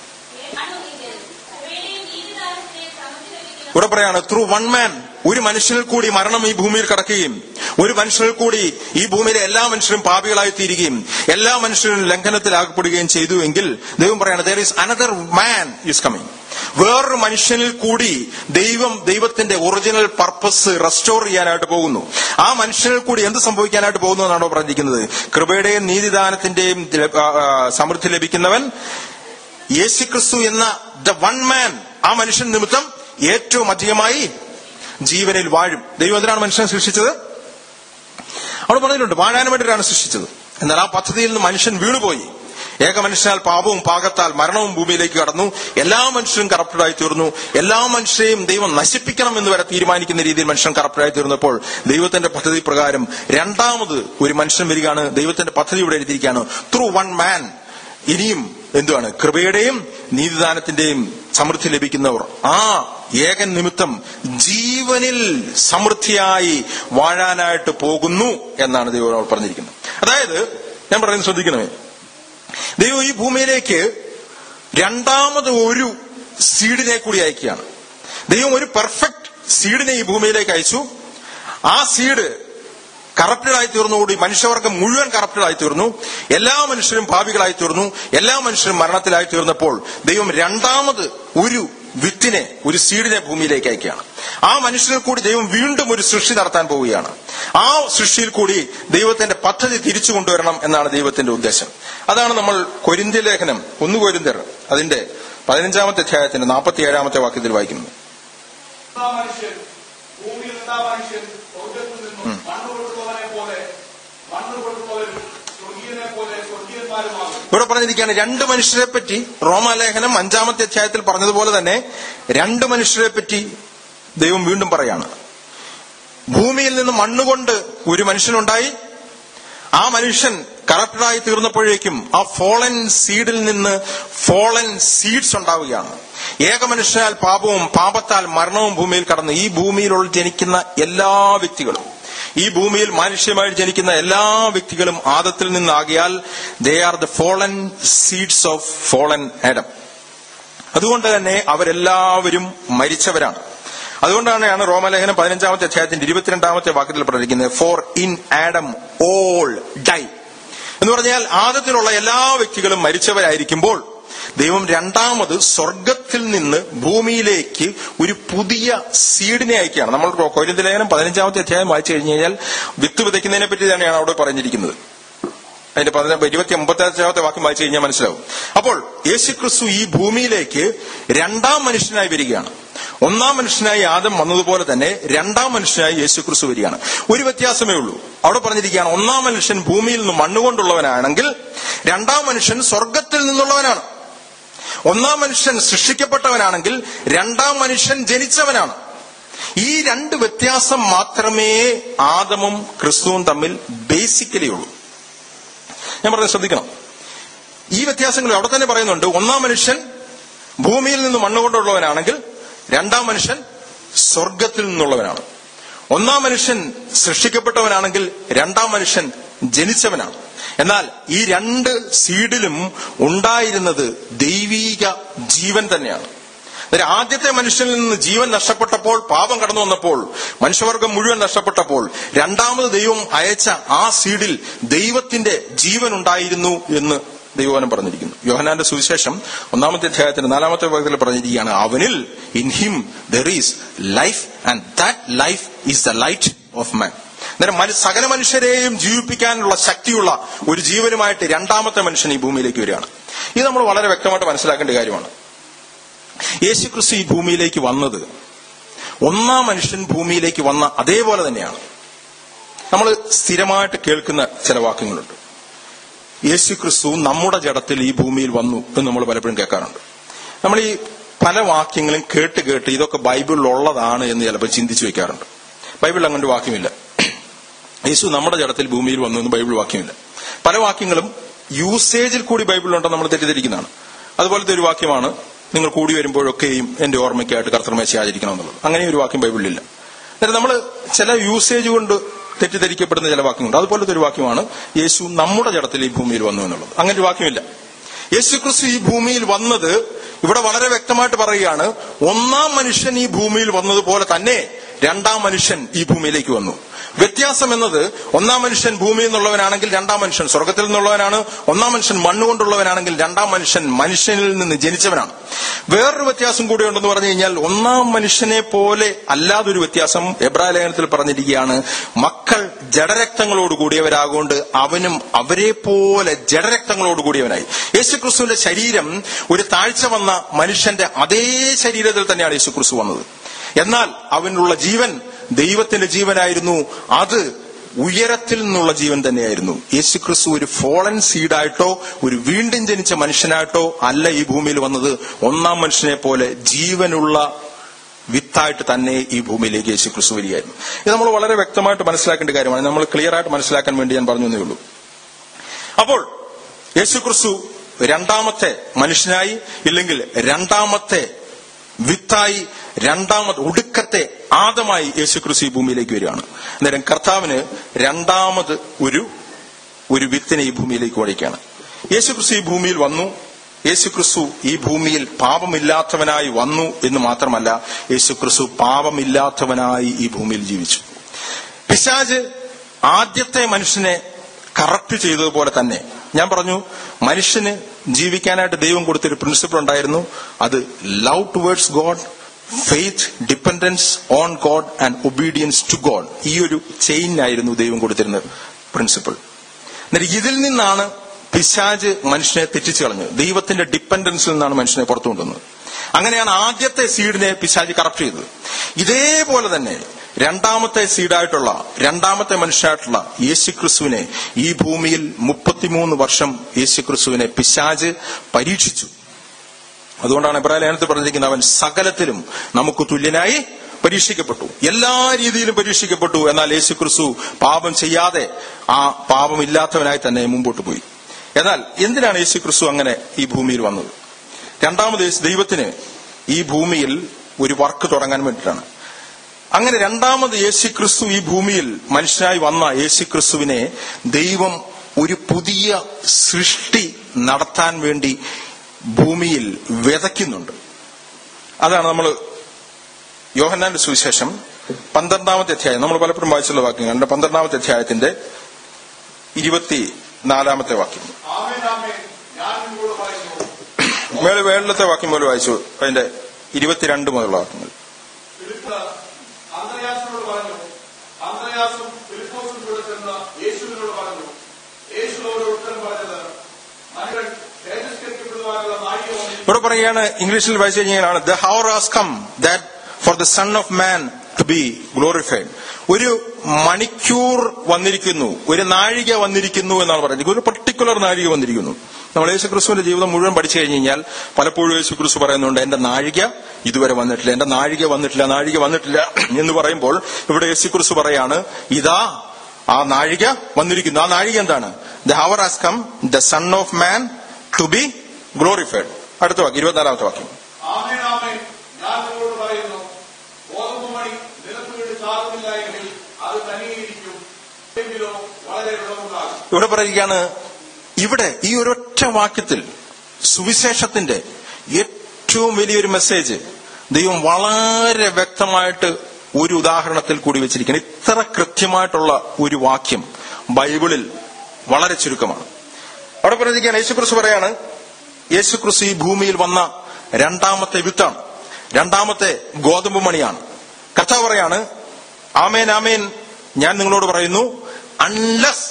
അണു ഇത് ഇവയുടെയും നീതിദാനത്തിലെ സമൃദ്ധി ഇവിടെ പറയാണ് ത്രൂ വൺ മാൻ ഒരു മനുഷ്യനിൽ കൂടി മരണം ഈ ഭൂമിയിൽ കടക്കുകയും ഒരു മനുഷ്യനിൽ കൂടി ഈ ഭൂമിയിലെ എല്ലാ മനുഷ്യരും പാപികളായി തീരുകയും എല്ലാ മനുഷ്യരും ലംഘനത്തിലാകപ്പെടുകയും ചെയ്തു എങ്കിൽ ദൈവം പറയാണ് there is another man is coming വേറൊരു മനുഷ്യനിൽ കൂടി ദൈവം ദൈവത്തിന്റെ ഒറിജിനൽ പർപ്പസ് റെസ്റ്റോർ ചെയ്യാനായിട്ട് പോകുന്നു ആ മനുഷ്യനിൽ കൂടി എന്ത് സംഭവിക്കാനായിട്ട് പോകുന്നു എന്നാണോ പറഞ്ഞിരിക്കുന്നത് കൃപയുടെയും നീതിദാനത്തിന്റെയും ആ, ആ, സമൃദ്ധി ലഭിക്കുന്നവൻ യേശുക്രിസ്തു എന്ന ദ വൺ മാൻ ആ മനുഷ്യൻ നിമിത്തം ഏറ്റവും അധികമായി ജീവനിൽ വാഴും ദൈവം എന്തിനാണ് മനുഷ്യനെ സൃഷ്ടിച്ചത് അവിടെ പറഞ്ഞിട്ടുണ്ട് വാഴാൻ വേണ്ടിയിട്ടാണ് സൃഷ്ടിച്ചത് എന്നാൽ ആ പദ്ധതിയിൽ നിന്ന് മനുഷ്യൻ വീണുപോയി ഏക മനുഷ്യനാൽ പാപവും പാകത്താൽ മരണവും ഭൂമിയിലേക്ക് കടന്നു എല്ലാ മനുഷ്യരും കറപ്റ്റഡായി തീർന്നു എല്ലാ മനുഷ്യരെയും ദൈവം നശിപ്പിക്കണം എന്ന് വരെ തീരുമാനിക്കുന്ന രീതിയിൽ മനുഷ്യൻ കറപ്റ്റഡായി തീർന്നപ്പോൾ ദൈവത്തിന്റെ പദ്ധതി പ്രകാരം രണ്ടാമത് ഒരു മനുഷ്യൻ വരികയാണ് ദൈവത്തിന്റെ പദ്ധതി ഇവിടെ എഴുതിയിരിക്കുകയാണ് ത്രൂ വൺ മാൻ ഇനിയും എന്തുവാണ് കൃപയുടെയും നീതിദാനത്തിന്റെയും സമൃദ്ധി ലഭിക്കുന്നവർ ആ ഏകൻ നിമിത്തം ജീവനിൽ സമൃദ്ധിയായി വാഴാനായിട്ട് പോകുന്നു എന്നാണ് ദൈവം അവിടെ പറഞ്ഞിരിക്കുന്നത് അതായത് ഞാൻ പറയുന്നത് ശ്രദ്ധിക്കണമേ ദൈവം ഈ ഭൂമിയിലേക്ക് രണ്ടാമത് ഒരു സീഡിനെ കൂടി അയക്കുകയാണ് ദൈവം ഒരു പെർഫെക്റ്റ് സീഡിനെ ഈ ഭൂമിയിലേക്ക് അയച്ചു ആ സീഡ് കറപ്റ്റഡ് ആയി തീർന്നുകൂടി മനുഷ്യവർഗം മുഴുവൻ കറപ്റ്റഡ് ആയി തീർന്നു എല്ലാ മനുഷ്യരും പാപികളായി തീർന്നു എല്ലാ മനുഷ്യരും മരണത്തിലായി തീർന്നപ്പോൾ ദൈവം രണ്ടാമത് ഒരു വിത്തിനെ ഒരു സീഡിനെ ഭൂമിയിലേക്ക് അയക്കുകയാണ് ആ മനുഷ്യരിൽ കൂടി ദൈവം വീണ്ടും ഒരു സൃഷ്ടി നടത്താൻ പോവുകയാണ് ആ സൃഷ്ടിയിൽ കൂടി ദൈവത്തിന്റെ പദ്ധതി തിരിച്ചു കൊണ്ടുവരണം എന്നാണ് ദൈവത്തിന്റെ ഉദ്ദേശം അതാണ് നമ്മൾ കൊരിന്ത്യ ലേഖനം ഒന്ന് കൊരിന്ത്യർ അതിന്റെ പതിനഞ്ചാമത്തെ അധ്യായത്തിന്റെ നാൽപ്പത്തി ഏഴാമത്തെ വാക്യത്തിൽ വായിക്കുന്നത് ഒന്നാം മനുഷ്യൻ ഭൂമിയിൽ നിന്നാ മനുഷ്യൻ സ്വർഗത്തിൽ നിന്നും മണ്ണ് കൊണ്ടുള്ളവനെ പോലെ മണ്ണ് കൊണ്ടുള്ളവരും സ്വർഗീയനെ പോലെ സ്വർഗീയന്മാരുമാകും ഇവിടെ പറഞ്ഞിരിക്കുകയാണ് രണ്ട് മനുഷ്യരെ പറ്റി റോമാലേഖനം അഞ്ചാമത്തെ അധ്യായത്തിൽ പറഞ്ഞതുപോലെ തന്നെ രണ്ട് മനുഷ്യരെ പറ്റി ദൈവം വീണ്ടും പറയാണ് ഭൂമിയിൽ നിന്ന് മണ്ണുകൊണ്ട് ഒരു മനുഷ്യനുണ്ടായി ആ മനുഷ്യൻ കറപ്റ്റഡായി തീർന്നപ്പോഴേക്കും ആ ഫോളൻ സീഡിൽ നിന്ന് ഫോളൻ സീഡ്സ് ഉണ്ടാവുകയാണ് ഏക മനുഷ്യനാൽ പാപവും പാപത്താൽ മരണവും ഭൂമിയിൽ കടന്നു ഈ ഭൂമിയിലുള്ള ജനിക്കുന്ന എല്ലാ വ്യക്തികളും ഈ ഭൂമിയിൽ മനുഷ്യമായി ജനിക്കുന്ന എല്ലാ വ്യക്തികളും ആദത്തിൽ നിന്നാകിയാൽ they are the fallen seeds of fallen Adam അതുകൊണ്ട് തന്നെ അവരെല്ലാവരും മരിച്ചവരാണ് അതുകൊണ്ടാണ് റോമലേഖനം പതിനഞ്ചാമത്തെ അധ്യായത്തിന്റെ ഇരുപത്തിരണ്ടാമത്തെ വാക്യത്തിൽ പറഞ്ഞിരിക്കുന്നത് for in Adam all die എന്ന് പറഞ്ഞാൽ ആദത്തിലുള്ള എല്ലാ വ്യക്തികളും മരിച്ചവരായിരിക്കുമ്പോൾ ദൈവം രണ്ടാമത് സ്വർഗത്തിൽ നിന്ന് ഭൂമിയിലേക്ക് ഒരു പുതിയ സീഡിനെ അയക്കുകയാണ് നമ്മൾ കൊരിന്ത ലേഖനം പതിനഞ്ചാമത്തെ അധ്യായം വായിച്ചു കഴിഞ്ഞു കഴിഞ്ഞാൽ വിത്ത് വിതയ്ക്കുന്നതിനെ പറ്റി തന്നെയാണ് അവിടെ പറഞ്ഞിരിക്കുന്നത് അതിന്റെ പതിന ഇരുപത്തി ഒമ്പത്താമത്തെ വാക്യം വായിച്ചു കഴിഞ്ഞാൽ മനസ്സിലാവും അപ്പോൾ യേശുക്രിസ്തു ഈ ഭൂമിയിലേക്ക് രണ്ടാം മനുഷ്യനായി വരികയാണ് ഒന്നാം മനുഷ്യനായി ആദം വന്നതുപോലെ തന്നെ രണ്ടാം മനുഷ്യനായി യേശുക്രിസ്തു വരികയാണ് ഒരു വ്യത്യാസമേ ഉള്ളൂ അവിടെ പറഞ്ഞിരിക്കുകയാണ് ഒന്നാം മനുഷ്യൻ ഭൂമിയിൽ നിന്ന് മണ്ണുകൊണ്ടുള്ളവനാണെങ്കിൽ രണ്ടാം മനുഷ്യൻ സ്വർഗത്തിൽ നിന്നുള്ളവനാണ് ഒന്നാം മനുഷ്യൻ സൃഷ്ടിക്കപ്പെട്ടവനാണെങ്കിൽ രണ്ടാം മനുഷ്യൻ ജനിച്ചവനാണ് ഈ രണ്ട് വ്യത്യാസം മാത്രമേ ആദമും ക്രിസ്തുവും തമ്മിൽ ബേസിക്കലി ഉള്ളൂ ഞാൻ പറഞ്ഞത് ശ്രദ്ധിക്കണം ഈ വ്യത്യാസങ്ങൾ അവിടെ തന്നെ പറയുന്നുണ്ട് ഒന്നാം മനുഷ്യൻ ഭൂമിയിൽ നിന്ന് മണ്ണുകൊണ്ടുള്ളവനാണെങ്കിൽ രണ്ടാം മനുഷ്യൻ സ്വർഗത്തിൽ നിന്നുള്ളവനാണ് ഒന്നാം മനുഷ്യൻ സൃഷ്ടിക്കപ്പെട്ടവനാണെങ്കിൽ രണ്ടാം മനുഷ്യൻ ജനിച്ചവനാണ് എന്നാൽ ഈ രണ്ട് സീഡിലും ഉണ്ടായിരുന്നത് ദൈവീക ജീവൻ തന്നെയാണ് അതായത് ആദ്യത്തെ മനുഷ്യനിൽ നിന്ന് ജീവൻ നഷ്ടപ്പെട്ടപ്പോൾ പാപം കടന്നു വന്നപ്പോൾ മനുഷ്യവർഗം മുഴുവൻ നഷ്ടപ്പെട്ടപ്പോൾ രണ്ടാമത് ദൈവം അയച്ച ആ സീഡിൽ ദൈവത്തിന്റെ ജീവൻ ഉണ്ടായിരുന്നു എന്ന് ദൈവവനം പറഞ്ഞിരിക്കുന്നു യോഹനാന്റെ സുവിശേഷം ഒന്നാമത്തെ അധ്യായത്തിന്റെ നാലാമത്തെ ഭാഗത്തിൽ പറഞ്ഞിരിക്കുകയാണ് അവനിൽ in him there is life and that life is the light of man അന്നേരം മനു- സകല മനുഷ്യരെയും ജീവിപ്പിക്കാനുള്ള ശക്തിയുള്ള ഒരു ജീവനുമായിട്ട് രണ്ടാമത്തെ മനുഷ്യൻ ഈ ഭൂമിയിലേക്ക് വരികയാണ് ഇത് നമ്മൾ വളരെ വ്യക്തമായിട്ട് മനസ്സിലാക്കേണ്ട കാര്യമാണ് യേശുക്രിസ്തു ഈ ഭൂമിയിലേക്ക് വന്നത് ഒന്നാം മനുഷ്യൻ ഭൂമിയിലേക്ക് വന്ന അതേപോലെ തന്നെയാണ് നമ്മൾ സ്ഥിരമായിട്ട് കേൾക്കുന്ന ചില വാക്യങ്ങളുണ്ട് യേശുക്രിസ്തു നമ്മുടെ ജഡത്തിൽ ഈ ഭൂമിയിൽ വന്നു എന്ന് നമ്മൾ പലപ്പോഴും കേൾക്കാറുണ്ട് നമ്മൾ ഈ പല വാക്യങ്ങളും കേട്ട് കേട്ട് ഇതൊക്കെ ബൈബിളിൽ ഉള്ളതാണ് എന്ന് ചിലപ്പോൾ ചിന്തിച്ചു വെക്കാറുണ്ട് ബൈബിളിൽ അങ്ങനെ ഒരു വാക്യമില്ല യേശു നമ്മുടെ ജഡത്തിൽ ഭൂമിയിൽ വന്നു എന്ന് ബൈബിൾ വാക്യമില്ല പല വാക്യങ്ങളും യൂസേജിൽ കൂടി ബൈബിളിലുണ്ടെന്ന് നമ്മൾ തെറ്റിദ്ധരിക്കുന്നതാണ് അതുപോലത്തെ ഒരു വാക്യമാണ് നിങ്ങൾ കൂടി വരുമ്പോഴൊക്കെയും എന്റെ ഓർമ്മയ്ക്കായിട്ട് കർത്തർമേശ ആചരിക്കണം എന്നുള്ളത് അങ്ങനെ ഒരു വാക്യം ബൈബിളിലില്ല എന്നിട്ട് നമ്മൾ ചില യൂസേജ് കൊണ്ട് തെറ്റിദ്ധരിക്കപ്പെടുന്ന ചില വാക്യങ്ങളുണ്ട് അതുപോലത്തെ ഒരു വാക്യമാണ് യേശു നമ്മുടെ ജഡത്തിൽ ഈ ഭൂമിയിൽ വന്നു എന്നുള്ളത് അങ്ങനെ ഒരു വാക്യമില്ല യേശു ക്രിസ്തു ഈ ഭൂമിയിൽ വന്നത് ഇവിടെ വളരെ വ്യക്തമായിട്ട് പറയുകയാണ് ഒന്നാം മനുഷ്യൻ ഈ ഭൂമിയിൽ വന്നതുപോലെ തന്നെ രണ്ടാം മനുഷ്യൻ ഈ ഭൂമിയിലേക്ക് വന്നു വ്യത്യാസം എന്നത് ഒന്നാം മനുഷ്യൻ ഭൂമിയിൽ നിന്നുള്ളവനാണെങ്കിൽ രണ്ടാം മനുഷ്യൻ സ്വർഗത്തിൽ നിന്നുള്ളവനാണ് ഒന്നാം മനുഷ്യൻ മണ്ണുകൊണ്ടുള്ളവനാണെങ്കിൽ രണ്ടാം മനുഷ്യൻ മനുഷ്യനിൽ നിന്ന് ജനിച്ചവനാണ് വേറൊരു വ്യത്യാസം കൂടി ഉണ്ടെന്ന് പറഞ്ഞു കഴിഞ്ഞാൽ ഒന്നാം മനുഷ്യനെ പോലെ അല്ലാതൊരു വ്യത്യാസം എബ്രായ ലേഖനത്തിൽ പറഞ്ഞിരിക്കുകയാണ് മക്കൾ ജഡരക്തങ്ങളോട് കൂടിയവരാകൊണ്ട് അവനും അവരെ പോലെ ജഡരക്തങ്ങളോട് കൂടിയവനായി യേശുക്രിസ്തുവിന്റെ ശരീരം ഒരു താഴ്ച വന്ന മനുഷ്യന്റെ അതേ ശരീരത്തിൽ തന്നെയാണ് യേശുക്രിസ്തു വന്നത് എന്നാൽ അവനുള്ള ജീവൻ ദൈവത്തിന്റെ ജീവനായിരുന്നു അത് ഉയരത്തിൽ നിന്നുള്ള ജീവൻ തന്നെയായിരുന്നു യേശുക്രിസ്തു ഒരു ഫോളൻ സീഡായിട്ടോ ഒരു വീണ്ടും ജനിച്ച മനുഷ്യനായിട്ടോ അല്ല ഈ ഭൂമിയിൽ വന്നത് ഒന്നാം മനുഷ്യനെ പോലെ ജീവനുള്ള വിത്തായിട്ട് തന്നെ ഈ ഭൂമിയിലേക്ക് യേശു ക്രിസ്തു വരികയായിരുന്നു ഇത് നമ്മൾ വളരെ വ്യക്തമായിട്ട് മനസ്സിലാക്കേണ്ട കാര്യമാണ് നമ്മൾ ക്ലിയർ ആയിട്ട് മനസ്സിലാക്കാൻ വേണ്ടി ഞാൻ പറഞ്ഞു എന്നേ ഉള്ളൂ അപ്പോൾ യേശു ക്രിസ്തു രണ്ടാമത്തെ മനുഷ്യനായി ഇല്ലെങ്കിൽ രണ്ടാമത്തെ വിത്തായി രണ്ടാമത് ഒടുക്കത്തെ ആദമായി യേശു ക്രിസ്തു ഈ ഭൂമിയിലേക്ക് വരികയാണ് അന്നേരം കർത്താവിന് രണ്ടാമത് ഒരു ഒരു വിത്തിനെ ഈ ഭൂമിയിലേക്ക് ഓടിക്കുകയാണ് യേശു ക്രിസ്തു ഈ ഭൂമിയിൽ വന്നു യേശു ക്രിസ്തു ഈ ഭൂമിയിൽ പാപമില്ലാത്തവനായി വന്നു എന്ന് മാത്രമല്ല യേശു ക്രിസ്തു പാപമില്ലാത്തവനായി ഈ ഭൂമിയിൽ ജീവിച്ചു പിശാജ് ആദ്യത്തെ മനുഷ്യനെ കറക്റ്റ് ചെയ്തതുപോലെ തന്നെ ഞാൻ പറഞ്ഞു മനുഷ്യന് ജീവിക്കാനായിട്ട് ദൈവം കൊടുത്തൊരു പ്രിൻസിപ്പിൾ ഉണ്ടായിരുന്നു അത് love towards God faith dependence on God and obedience to God ഈ ഒരു ചെയിനായിരുന്നു ദൈവം കൊടുത്തിരുന്ന പ്രിൻസിപ്പിൾ എന്നിട്ട് ഇതിൽ നിന്നാണ് പിശാജ് മനുഷ്യനെ തെറ്റിച്ചു കളഞ്ഞത് ദൈവത്തിന്റെ ഡിപ്പെൻഡൻസിൽ നിന്നാണ് മനുഷ്യനെ പുറത്തു കൊണ്ടുവന്നത് അങ്ങനെയാണ് ആദ്യത്തെ സീഡിനെ പിശാജ് കറപ്റ്റ് ചെയ്തത് ഇതേപോലെ തന്നെ രണ്ടാമത്തെ സീഡായിട്ടുള്ള രണ്ടാമത്തെ മനുഷ്യനായിട്ടുള്ള യേശുക്രിസ്തുവിനെ ഈ ഭൂമിയിൽ മുപ്പത്തിമൂന്ന് വർഷം യേശുക്രിസ്തുവിനെ പിശാജ് പരീക്ഷിച്ചു അതുകൊണ്ടാണ് ഇബ്രാഹിം ലേഖനത്തിൽ പറഞ്ഞിരിക്കുന്നത് അവൻ സകലത്തിലും നമുക്ക് തുല്യനായി പരീക്ഷിക്കപ്പെട്ടു എല്ലാ രീതിയിലും പരീക്ഷിക്കപ്പെട്ടു എന്നാൽ യേശു ക്രിസ്തു പാപം ചെയ്യാതെ ആ പാപമില്ലാത്തവനായി തന്നെ മുമ്പോട്ട് പോയി എന്നാൽ എന്തിനാണ് യേശു ക്രിസ്തു അങ്ങനെ ഈ ഭൂമിയിൽ വന്നത് രണ്ടാമത് യേശു- ദൈവത്തിന് ഈ ഭൂമിയിൽ ഒരു വർക്ക് തുടങ്ങാൻ വേണ്ടിയിട്ടാണ് അങ്ങനെ രണ്ടാമത് യേശു ക്രിസ്തു ഈ ഭൂമിയിൽ മനുഷ്യനായി വന്ന യേശു ക്രിസ്തുവിനെ ദൈവം ഒരു പുതിയ സൃഷ്ടി നടത്താൻ വേണ്ടി ഭൂമിയിൽ വിതയ്ക്കുന്നുണ്ട് അതാണ് നമ്മൾ യോഹന്നാന്റെ സുവിശേഷം പന്ത്രണ്ടാമത്തെ അധ്യായം നമ്മൾ പലപ്പോഴും വായിച്ചുള്ള വാക്യങ്ങളുണ്ട് പന്ത്രണ്ടാമത്തെ അധ്യായത്തിന്റെ ഇരുപത്തി നാലാമത്തെ വാക്യം ആമേൻ ആമേൻ ഞാൻ നിങ്ങളോട് പറയുന്നു മേള് വേളിലത്തെ വാക്യം പോലെ വായിച്ചു അതിന്റെ ഇരുപത്തിരണ്ട് മുതലുള്ള വാക്യങ്ങൾ ഫിലിപ്പ് അന്ത്രയാസിനോട് പറഞ്ഞു അന്ത്രയാസും ഫിലിപ്പോസും കൂടെ ചെന്ന് യേശുവിനോട് പറഞ്ഞു യേശു അവരോട് ഉത്തരം പറഞ്ഞത് മനുഷ്യൻ തേജസ്കരിക്കപ്പെടുവാനുള്ള നാഴിക വന്നിരിക്കുന്നു. ഇവിടെ പറയുകയാണ് ഇംഗ്ലീഷിൽ വായിച്ചു കഴിഞ്ഞാൽ the hour has come that for the son of man to be glorified ഒരു മണിക്കൂർ വന്നിരിക്കുന്നു ഒരു നാഴിക വന്നിരിക്കുന്നു എന്നാണ് പറയുന്നത് ഒരു പർട്ടിക്കുലർ നാഴിക വന്നിരിക്കുന്നു നമ്മൾ യേശു ക്രിസ്തുവിന്റെ ജീവിതം മുഴുവൻ പഠിച്ചു കഴിഞ്ഞ് കഴിഞ്ഞാൽ പലപ്പോഴും യേശു ക്രിസ്തു പറയുന്നുണ്ട് എന്റെ നാഴിക ഇതുവരെ വന്നിട്ടില്ല എന്റെ നാഴിക വന്നിട്ടില്ല നാഴിക വന്നിട്ടില്ല എന്ന് പറയുമ്പോൾ ഇവിടെ യേശു ക്രിസ്തു പറയാണ് ഇതാ ആ നാഴിക വന്നിരിക്കുന്നു ആ നാഴിക എന്താണ് the hour has come the son of man to be glorified അടുത്ത വാക്യം ഇരുപത്തിനാലാമത്തെ വാക്യം ആമേൻ ആമേൻ ഞാൻ നിങ്ങളോട് പറയുന്നു ഗോതമ്പ് മണി നിലത്ത് വീട് ചാകുന്നില്ല എങ്കിൽ അത് തനിയിരിക്കും എങ്കിലോ വളരെ വിളവുണ്ടാകും ഇവിടെ പറയുകയാണ് ഇവിടെ ഈ ഒരൊറ്റ വാക്യത്തിൽ സുവിശേഷത്തിന്റെ ഏറ്റവും വലിയൊരു മെസ്സേജ് ദൈവം വളരെ വ്യക്തമായിട്ട് ഒരു ഉദാഹരണത്തിൽ കൂടി വെച്ചിരിക്കുന്നത് ഇത്ര കൃത്യമായിട്ടുള്ള ഒരു വാക്യം ബൈബിളിൽ വളരെ ചുരുക്കമാണ് അവിടെ പറഞ്ഞിരിക്കുകയാണ് യേശുക്രിസ്തു പറയാണ് യേശുക്രിസ്തു ഈ ഭൂമിയിൽ വന്ന രണ്ടാമത്തെ വിത്താണ് രണ്ടാമത്തെ ഗോതമ്പ് മണിയാണ് കർത്താവ് പറയാണ് ആമേൻ ആമേൻ ഞാൻ നിങ്ങളോട് പറയുന്നു unless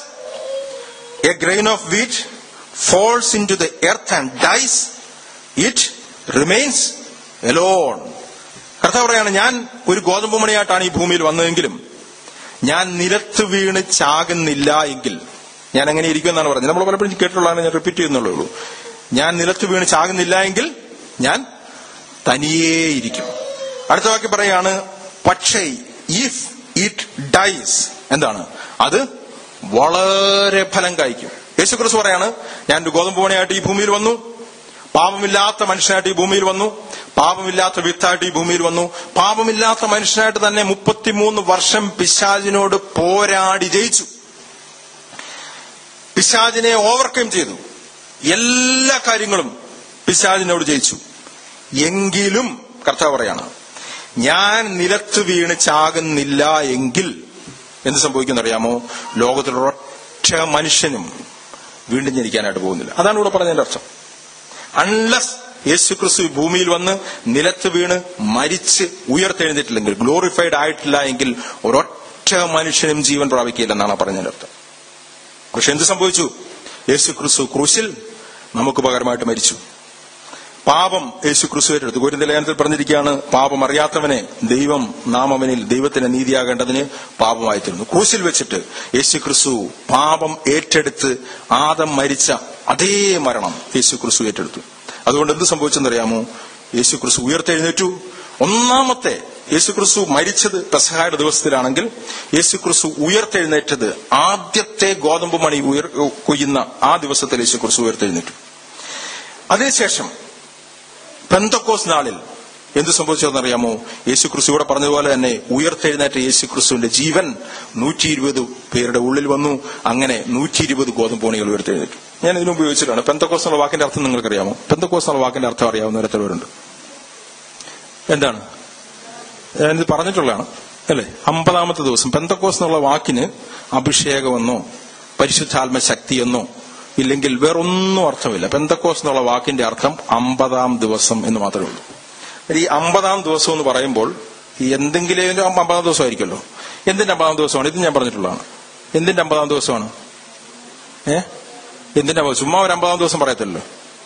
a grain of wheat falls into the earth and dies, it remains alone. കർത്താവ് പറയാണ് ഞാൻ ഒരു ഗോതമ്പ് മണിയായിട്ടാണ് ഈ ഭൂമിയിൽ വന്നതെങ്കിലും ഞാൻ നിലത്ത് വീണ് ചാകുന്നില്ല എങ്കിൽ ഞാൻ അങ്ങനെ ഇരിക്കുമെന്നാണ് പറഞ്ഞത് നമ്മൾ പലപ്പോഴും കേട്ടിട്ടുള്ളതാണ് ഞാൻ റിപ്പീറ്റ് ചെയ്യുന്നുള്ളൂ ഉള്ളൂ ഞാൻ നിലത്ത് വീണ് ചാകുന്നില്ല എങ്കിൽ ഞാൻ തനിയേ ഇരിക്കും അടുത്ത വാക്യം പറയാണ് പക്ഷേ ഇഫ് ഇറ്റ് ഡൈസ് എന്താണ് അത് വളരെ ഫലം കായ്ക്കും യേശുക്രിസ്തു പറയാണ് ഞാൻ ഒരു ഗോതമ്പ് മണിയായിട്ട് ഈ ഭൂമിയിൽ വന്നു പാപമില്ലാത്ത മനുഷ്യനായിട്ട് ഈ ഭൂമിയിൽ വന്നു പാപമില്ലാത്ത വിത്തായിട്ട് ഈ ഭൂമിയിൽ വന്നു പാപമില്ലാത്ത മനുഷ്യനായിട്ട് തന്നെ മുപ്പത്തിമൂന്ന് വർഷം പിശാചിനോട് പോരാടി ജയിച്ചു പിശാചിനെ ഓവർകം ചെയ്തു എല്ലാ കാര്യങ്ങളും പിശാചിനോട് ജയിച്ചു എങ്കിലും കർത്താവ് പറയാണ് ഞാൻ നിലത്ത് വീണ് ചാകുന്നില്ല എങ്കിൽ എന്ത് സംഭവിക്കുന്നറിയാമോ ലോകത്തിൽ ഒറ്റ മനുഷ്യനും വീണ്ടും ജനിക്കാനായിട്ട് പോകുന്നില്ല അതാണ് ഇവിടെ പറഞ്ഞതിന്റെ അർത്ഥം അൺലസ് യേശു ക്രിസ്തു ഈ ഭൂമിയിൽ വന്ന് നിലത്ത് വീണ് മരിച്ച് ഉയർത്തെഴുന്നേറ്റില്ലെങ്കിൽ ഗ്ലോറിഫൈഡ് ആയിട്ടില്ല എങ്കിൽ ഒരൊറ്റ മനുഷ്യനും ജീവൻ പ്രാപിക്കില്ലെന്നാണ് പറഞ്ഞതിന്റെ അർത്ഥം പക്ഷെ എന്ത് സംഭവിച്ചു യേശു ക്രിസ്തു ക്രൂശിൽ നമുക്ക് പകരമായിട്ട് മരിച്ചു പാപം യേശു ക്രിസ്തു ഏറ്റെടുത്തു ഗോരിന്ത ലേഖനത്തിൽ പറഞ്ഞിരിക്കുകയാണ് പാപം അറിയാത്തവനെ ദൈവം നാം അവനിൽ ദൈവത്തിന് നീതിയാകേണ്ടതിന് പാപമായി തീർന്നു ക്രൂശിൽ വെച്ചിട്ട് യേശു ക്രിസ്തു പാപം ഏറ്റെടുത്ത് ആദം മരിച്ച അതേ മരണം യേശു ക്രിസ്തു ഏറ്റെടുത്തു അതുകൊണ്ട് എന്ത് സംഭവിച്ചെന്നറിയാമോ യേശു ക്രിസ്തു ഉയർത്തെഴുന്നേറ്റു ഒന്നാമത്തെ യേശു ക്രിസ്തു മരിച്ചത് പെസഹായുടെ ദിവസത്തിലാണെങ്കിൽ യേശു ക്രിസ്തു ഉയർത്തെഴുന്നേറ്റത് ആദ്യത്തെ ഗോതമ്പ് മണി ഉയർ കൊയ്യുന്ന ആ ദിവസത്തിൽ യേശു ക്രിസ്തു ഉയർത്തെഴുന്നേറ്റു അതിനുശേഷം പെന്തക്കോസ് നാളിൽ എന്ത് സംഭവിച്ചതെന്നറിയാമോ യേശു ക്രിസ്തു ഇവിടെ പറഞ്ഞതുപോലെ തന്നെ ഉയർത്തെഴുന്നേറ്റ യേശു ക്രിസ്തുവിന്റെ ജീവൻ നൂറ്റി ഇരുപത് പേരുടെ ഉള്ളിൽ വന്നു അങ്ങനെ നൂറ്റി ഇരുപത് ഗോതമ്പോണികൾ ഉയർത്തെഴുന്നേറ്റു ഞാൻ ഇതിനു ഉപയോഗിച്ചിട്ടാണ് പെന്തക്കോസ് എന്നുള്ള വാക്കിന്റെ അർത്ഥം നിങ്ങൾക്കറിയാമോ പെന്തക്കോസ് എന്നുള്ള വാക്കിന്റെ അർത്ഥം അറിയാവുന്ന എത്രവരുണ്ട് എന്താണ് ഞാനിത് പറഞ്ഞിട്ടുള്ളതാണ് അല്ലെ അമ്പതാമത്തെ ദിവസം പെന്തക്കോസ് എന്നുള്ള വാക്കിന് അഭിഷേകമെന്നോ പരിശുദ്ധാത്മ ശക്തിയെന്നോ ഇല്ലെങ്കിൽ വേറൊന്നും അർത്ഥമില്ല പെന്തക്കോസ് എന്നുള്ള വാക്കിന്റെ അർത്ഥം അമ്പതാം ദിവസം എന്ന് മാത്രമേ ഉള്ളൂ ഈ അമ്പതാം ദിവസം എന്ന് പറയുമ്പോൾ ഈ എന്തെങ്കിലും ഒരു അമ്പതാം ദിവസം ആയിരിക്കുമല്ലോ എന്തിന്റെ അമ്പതാം ദിവസമാണ് ഇത് ഞാൻ പറഞ്ഞിട്ടുള്ളതാണ് എന്തിന്റെ അമ്പതാം ദിവസമാണ് ഏ എന്തിന്റെ അമ്പത് ചുമ്മാ ഒരു അമ്പതാം ദിവസം പറയത്തില്ലല്ലോ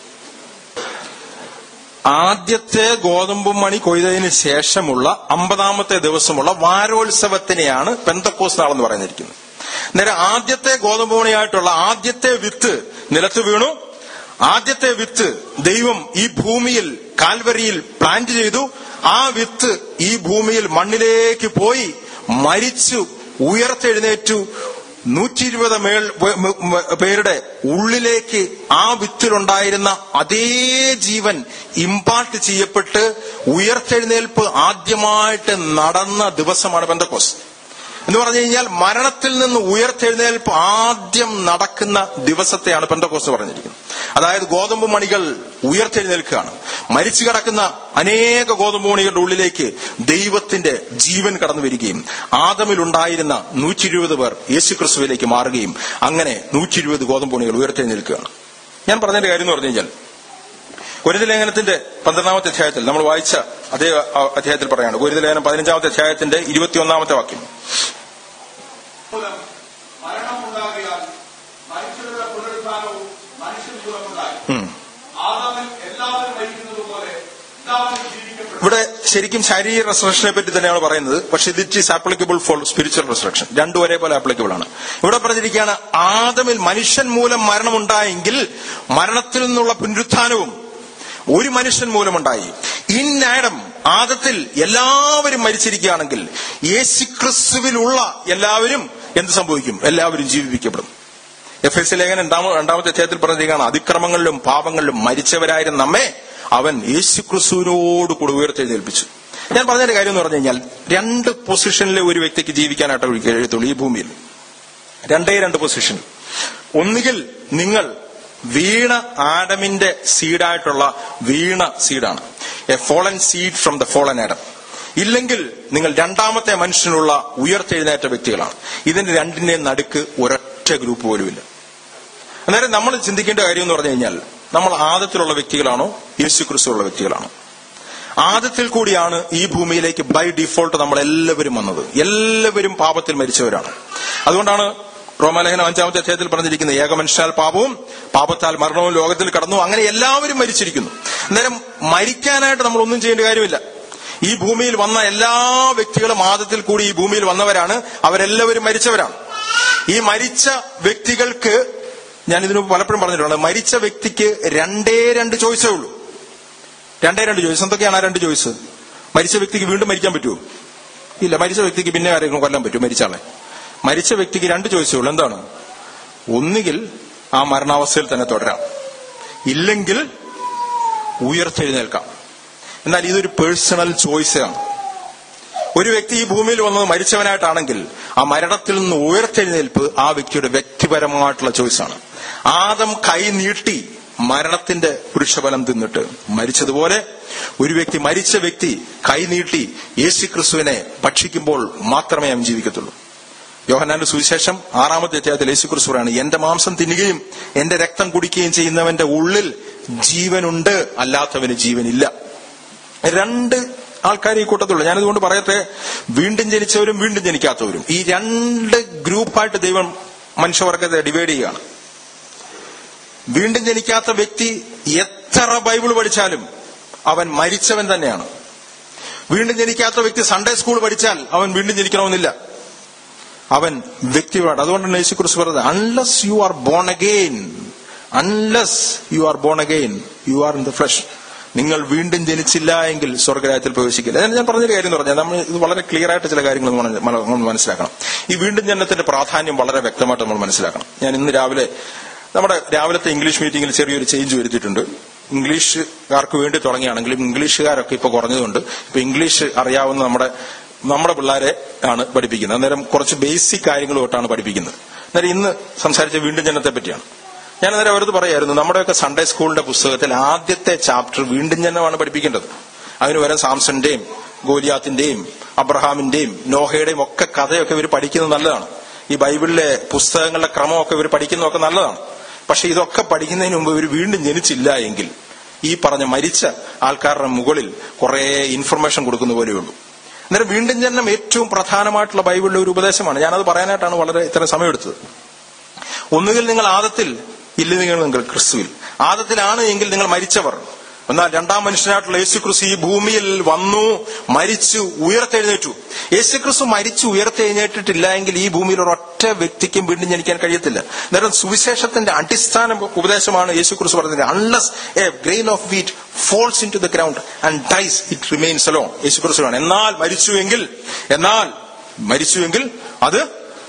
ആദ്യത്തെ ഗോതമ്പ് മണി കൊയ്തതിന് ശേഷമുള്ള അമ്പതാമത്തെ ദിവസമുള്ള വാരോത്സവത്തിനെയാണ് പെന്തക്കോസ് നാളെന്ന് പറയുന്നിരിക്കുന്നത് നേരം ആദ്യത്തെ ഗോതമ്പ് മണിയായിട്ടുള്ള ആദ്യത്തെ വിത്ത് നിലത്ത് വീണു ആദ്യത്തെ വിത്ത് ദൈവം ഈ ഭൂമിയിൽ കാൽവരിയിൽ പ്ലാന്റ് ചെയ്തു ആ വിത്ത് ഈ ഭൂമിയിൽ മണ്ണിലേക്ക് പോയി മരിച്ചു ഉയർത്തെഴുന്നേറ്റു നൂറ്റി ഇരുപത് മേൾ വ- മ- മ- പേരുടെ ഉള്ളിലേക്ക് ആ വിത്തിലുണ്ടായിരുന്ന അതേ ജീവൻ ഇമ്പാക്ട് ചെയ്യപ്പെട്ട് ഉയർത്തെഴുന്നേൽപ്പ് ആദ്യമായിട്ട് നടന്ന ദിവസമാണ് പെന്തക്കോസ് എന്ന് പറഞ്ഞു കഴിഞ്ഞാൽ മരണത്തിൽ നിന്ന് ഉയർത്തെഴുന്നേൽപ്പ് ആദ്യം നടക്കുന്ന ദിവസത്തെയാണ് പെന്തക്കോസ് പറഞ്ഞിരിക്കുന്നത് അതായത് ഗോതമ്പ് മണികൾ ഉയർത്തെഴുന്നേൽക്കുകയാണ് മരിച്ചു കിടക്കുന്ന അനേക ഗോതമ്പ് മണികളുടെ ഉള്ളിലേക്ക് ദൈവത്തിന്റെ ജീവൻ കടന്നു വരികയും ആദമിലുണ്ടായിരുന്ന നൂറ്റി ഇരുപത് പേർ യേശുക്രിസ്തുവിലേക്ക് മാറുകയും അങ്ങനെ നൂറ്റി ഇരുപത് ഗോതമ്പ് മണികൾ ഉയർത്തെഴുന്നേൽക്കുകയാണ് ഞാൻ പറഞ്ഞതിന്റെ കാര്യം എന്ന് പറഞ്ഞു കഴിഞ്ഞാൽ ഗുരുത ലേഖനത്തിന്റെ പന്ത്രണ്ടാമത്തെ അധ്യായത്തിൽ നമ്മൾ വായിച്ച അതേ അ- അധ്യായത്തിൽ പറയാണ് ഗുരുത ലേഖനം പതിനഞ്ചാമത്തെ അധ്യായത്തിന്റെ ഇരുപത്തിയൊന്നാമത്തെ വാക്യം മൂലം മരണമുണ്ടാകിയാൽ മനുഷ്യരുടെ പുനരുദ്ധാനവും മനുഷ്യൻ മൂലമുണ്ടായി ഉം. ആദാമിൽ എല്ലാവരും മരിക്കുന്നത് പോലെ എല്ലാവരും ജീവിക്കപ്പെടും ഇവിടെ ശരിക്കും ശാരീരിക റെസ്ട്രക്ഷനെ പറ്റി തന്നെയാണ് പറയുന്നത് പക്ഷെ it is applicable for spiritual restriction രണ്ടും ഒരേപോലെ ആപ്ലിക്കബിൾ ആണ് ഇവിടെ പറഞ്ഞിരിക്കുകയാണ് ആദമിൽ മനുഷ്യൻ മൂലം മരണമുണ്ടായെങ്കിൽ മരണത്തിൽ നിന്നുള്ള പുനരുത്ഥാനവും ഒരു മനുഷ്യൻ മൂലമുണ്ടായി ഇൻ ആഡം ആദത്തിൽ എല്ലാവരും മരിച്ചിരിക്കുകയാണെങ്കിൽ യേശുക്രിസ്തുവിലുള്ള എല്ലാവരും എന്ത് സംഭവിക്കും എല്ലാവരും ജീവിപ്പിക്കപ്പെടും എഫ് എസ് ലേഖനം രണ്ടാമ രണ്ടാമത്തെ അധ്യായത്തിൽ പറഞ്ഞിരിക്കുകയാണ് അതിക്രമങ്ങളിലും പാപങ്ങളിലും മരിച്ചവരായിരുന്ന നമ്മെ അവൻ യേശുക്രിസ്തുവിനോട് കൂടി ഉയർത്തെഴുന്നേൽപ്പിച്ചു ഞാൻ പറഞ്ഞതിന്റെ കാര്യം എന്ന് പറഞ്ഞു കഴിഞ്ഞാൽ രണ്ട് പൊസിഷനിലെ ഒരു വ്യക്തിക്ക് ജീവിക്കാനായിട്ട് ഒഴികെ എഴുത്തുള്ളൂ ഈ ഭൂമിയിൽ രണ്ടേ രണ്ട് പൊസിഷൻ ഒന്നുകിൽ നിങ്ങൾ വീണ ആഡമിന്റെ സീഡായിട്ടുള്ള വീണ സീഡാണ് a fallen seed from the fallen Adam ഇല്ലെങ്കിൽ നിങ്ങൾ രണ്ടാമത്തെ മനുഷ്യനുള്ള ഉയർത്തെഴുന്നേറ്റ വ്യക്തികളാണ് ഇതിന്റെ രണ്ടിന്റെയും നടുക്ക് ഒരൊറ്റ ഗ്രൂപ്പ് പോലുമില്ല അന്നേരം നമ്മൾ ചിന്തിക്കേണ്ട കാര്യം എന്ന് പറഞ്ഞു കഴിഞ്ഞാൽ നമ്മൾ ആദത്തിലുള്ള വ്യക്തികളാണോ യേശു ക്രിസ്തുള്ള വ്യക്തികളാണോ ആദത്തിൽ കൂടിയാണ് ഈ ഭൂമിയിലേക്ക് ബൈ ഡിഫോൾട്ട് നമ്മൾ എല്ലാവരും വന്നത് എല്ലാവരും പാപത്തിൽ മരിച്ചവരാണ് അതുകൊണ്ടാണ് റോമാലേഖനം അഞ്ചാമത്തെ അധ്യായത്തിൽ പറഞ്ഞിരിക്കുന്നത് ഏകമനുഷ്യാൽ പാപവും പാപത്താൽ മരണവും ലോകത്തിൽ കടന്നു അങ്ങനെ എല്ലാവരും മരിച്ചിരിക്കുന്നു അന്നേരം മരിക്കാനായിട്ട് നമ്മൾ ഒന്നും ചെയ്യേണ്ട കാര്യമില്ല ഈ ഭൂമിയിൽ വന്ന എല്ലാ വ്യക്തികളും ആദത്തിൽ കൂടി ഈ ഭൂമിയിൽ വന്നവരാണ് അവരെല്ലാവരും മരിച്ചവരാണ് ഈ മരിച്ച വ്യക്തികൾക്ക് ഞാൻ ഇതിനു മുമ്പ് പലപ്പോഴും പറഞ്ഞിട്ടുണ്ട് മരിച്ച വ്യക്തിക്ക് രണ്ടേ രണ്ട് ചോയ്സേ ഉള്ളൂ രണ്ടേ രണ്ട് ചോയ്സ് എന്തൊക്കെയാണ് ആ രണ്ട് ചോയ്സ് മരിച്ച വ്യക്തിക്ക് വീണ്ടും മരിക്കാൻ പറ്റുമോ ഇല്ല മരിച്ച വ്യക്തിക്ക് പിന്നെ ആരെങ്കിലും കൊല്ലാൻ പറ്റുമോ മരിച്ച ആളെ മരിച്ച വ്യക്തിക്ക് രണ്ട് ചോയ്സേ ഉള്ളൂ എന്താണ് ഒന്നുകിൽ ആ മരണാവസ്ഥയിൽ തന്നെ തുടരാം ഇല്ലെങ്കിൽ ഉയർത്തെഴുന്നേൽക്കാം എന്നാൽ ഇതൊരു പേഴ്സണൽ ചോയ്സാണ് ഒരു വ്യക്തി ഈ ഭൂമിയിൽ വന്നത് മരിച്ചവനായിട്ടാണെങ്കിൽ ആ മരണത്തിൽ നിന്ന് ഉയർത്തെഴുന്നേൽപ്പ് ആ വ്യക്തിയുടെ വ്യക്തിപരമായിട്ടുള്ള ചോയ്സാണ് ആദം കൈ നീട്ടി മരണത്തിന്റെ പുരുഷബലം തിന്നിട്ട് മരിച്ചതുപോലെ ഒരു വ്യക്തി മരിച്ച വ്യക്തി കൈ നീട്ടി യേശു ക്രിസ്തുവിനെ ഭക്ഷിക്കുമ്പോൾ മാത്രമേ അവൻ ജീവിക്കത്തുള്ളൂ യോഹന്നാന്റെ സുവിശേഷം ആറാമത്തെ അധ്യായത്തിൽ യേശു ക്രിസ്തു പറയാണ് എന്റെ മാംസം തിന്നുകയും എന്റെ രക്തം കുടിക്കുകയും ചെയ്യുന്നവന്റെ ഉള്ളിൽ ജീവനുണ്ട് അല്ലാത്തവന് ജീവനില്ല രണ്ട് ആൾക്കാർ ഈ കൂട്ടത്തുള്ളൂ ഞാനിതുകൊണ്ട് പറയട്ടെ വീണ്ടും ജനിച്ചവരും വീണ്ടും ജനിക്കാത്തവരും ഈ രണ്ട് ഗ്രൂപ്പായിട്ട് ദൈവം മനുഷ്യവർഗത്തെ ഡിവൈഡ് ചെയ്യുകയാണ് വീണ്ടും ജനിക്കാത്ത വ്യക്തി എത്ര ബൈബിൾ പഠിച്ചാലും അവൻ മരിച്ചവൻ തന്നെയാണ് വീണ്ടും ജനിക്കാത്ത വ്യക്തി സൺഡേ സ്കൂൾ പഠിച്ചാൽ അവൻ വീണ്ടും ജനിക്കണമെന്നില്ല അവൻ വ്യക്തിപരമായിട്ട് അതുകൊണ്ടാണ് യേശു കുറിച്ച് പറഞ്ഞത് unless you are born again unless you are born again you are in the flesh നിങ്ങൾ വീണ്ടും ജനിച്ചില്ല എങ്കിൽ സ്വർഗരാജ്യത്തിൽ പ്രവേശിക്കില്ല അതാണ് ഞാൻ പറഞ്ഞൊരു കാര്യം എന്ന് പറഞ്ഞാൽ നമ്മൾ ഇത് വളരെ ക്ലിയർ ആയിട്ട് ചില കാര്യങ്ങൾ നമ്മൾ മന- നമ്മൾ മനസ്സിലാക്കണം ഈ വീണ്ടും ജനനത്തിന്റെ പ്രാധാന്യം വളരെ വ്യക്തമായിട്ട് നമ്മൾ മനസ്സിലാക്കണം ഞാൻ ഇന്ന് രാവിലെ നമ്മുടെ രാവിലത്തെ ഇംഗ്ലീഷ് മീറ്റിംഗിൽ ചെറിയൊരു ചേഞ്ച് വരുത്തിയിട്ടുണ്ട് ഇംഗ്ലീഷുകാർക്ക് വേണ്ടി തുടങ്ങിയാണെങ്കിലും ഇംഗ്ലീഷുകാരൊക്കെ ഇപ്പൊ കുറഞ്ഞതുകൊണ്ട് ഇപ്പൊ ഇംഗ്ലീഷ് അറിയാവുന്ന നമ്മുടെ നമ്മുടെ പിള്ളേരെ ആണ് പഠിപ്പിക്കുന്നത് അന്നേരം കുറച്ച് ബേസിക് കാര്യങ്ങൾ തൊട്ടാണ് പഠിപ്പിക്കുന്നത് അന്നേരം ഇന്ന് സംസാരിച്ച വീണ്ടും ജനനത്തെ പറ്റിയാണ് ഞാൻ അന്നേരം അവരത് പറയായിരുന്നു നമ്മുടെയൊക്കെ സൺഡേ സ്കൂളിന്റെ പുസ്തകത്തിൽ ആദ്യത്തെ ചാപ്റ്റർ വീണ്ടും ജനനമാണ് പഠിപ്പിക്കേണ്ടത് അതിന് വരെ സാംസന്റെയും ഗോലിയാത്തിന്റെയും അബ്രഹാമിന്റെയും നോഹയുടെയും ഒക്കെ കഥയൊക്കെ ഇവർ പഠിക്കുന്നത് നല്ലതാണ് ഈ ബൈബിളിലെ പുസ്തകങ്ങളുടെ ക്രമമൊക്കെ ഇവർ പഠിക്കുന്നതൊക്കെ നല്ലതാണ് പക്ഷെ ഇതൊക്കെ പഠിക്കുന്നതിന് മുമ്പ് ഇവർ വീണ്ടും ജനിച്ചില്ല എങ്കിൽ ഈ പറഞ്ഞ മരിച്ച ആൾക്കാരുടെ മുകളിൽ കുറെ ഇൻഫർമേഷൻ കൊടുക്കുന്ന പോലെയുള്ളൂ അന്നേരം വീണ്ടും ജനനം ഏറ്റവും പ്രധാനമായിട്ടുള്ള ബൈബിളിലെ ഒരു ഉപദേശമാണ് ഞാനത് പറയാനായിട്ടാണ് വളരെ ഇത്ര സമയമെടുത്തത് ഒന്നുകിൽ നിങ്ങൾ ആദത്തിൽ ഇല്ലെങ്കിൽ നിങ്ങൾ ക്രിസ്തുവിൽ ആദത്തിലാണ് എങ്കിൽ നിങ്ങൾ മരിച്ചവർ എന്നാൽ രണ്ടാം മനുഷ്യനായിട്ടുള്ള യേശു ക്രിസ്തു ഈ ഭൂമിയിൽ വന്നു മരിച്ചു ഉയർത്തെഴുന്നേറ്റു യേശു ക്രിസ്തു മരിച്ചു ഉയർത്തെഴുന്നേറ്റിട്ടില്ല എങ്കിൽ ഈ ഭൂമിയിൽ ഒരൊറ്റ വ്യക്തിക്കും വീണ്ടും ജനിക്കാൻ കഴിയത്തില്ല നേരം സുവിശേഷത്തിന്റെ അടിസ്ഥാന ഉപദേശമാണ് യേശു ക്രിസ്തു പറഞ്ഞത് unless a grain of wheat falls into the ground and dies it remains alone യേശു ക്രിസ്തുവാണ് എന്നാൽ മരിച്ചുവെങ്കിൽ എന്നാൽ മരിച്ചുവെങ്കിൽ അത്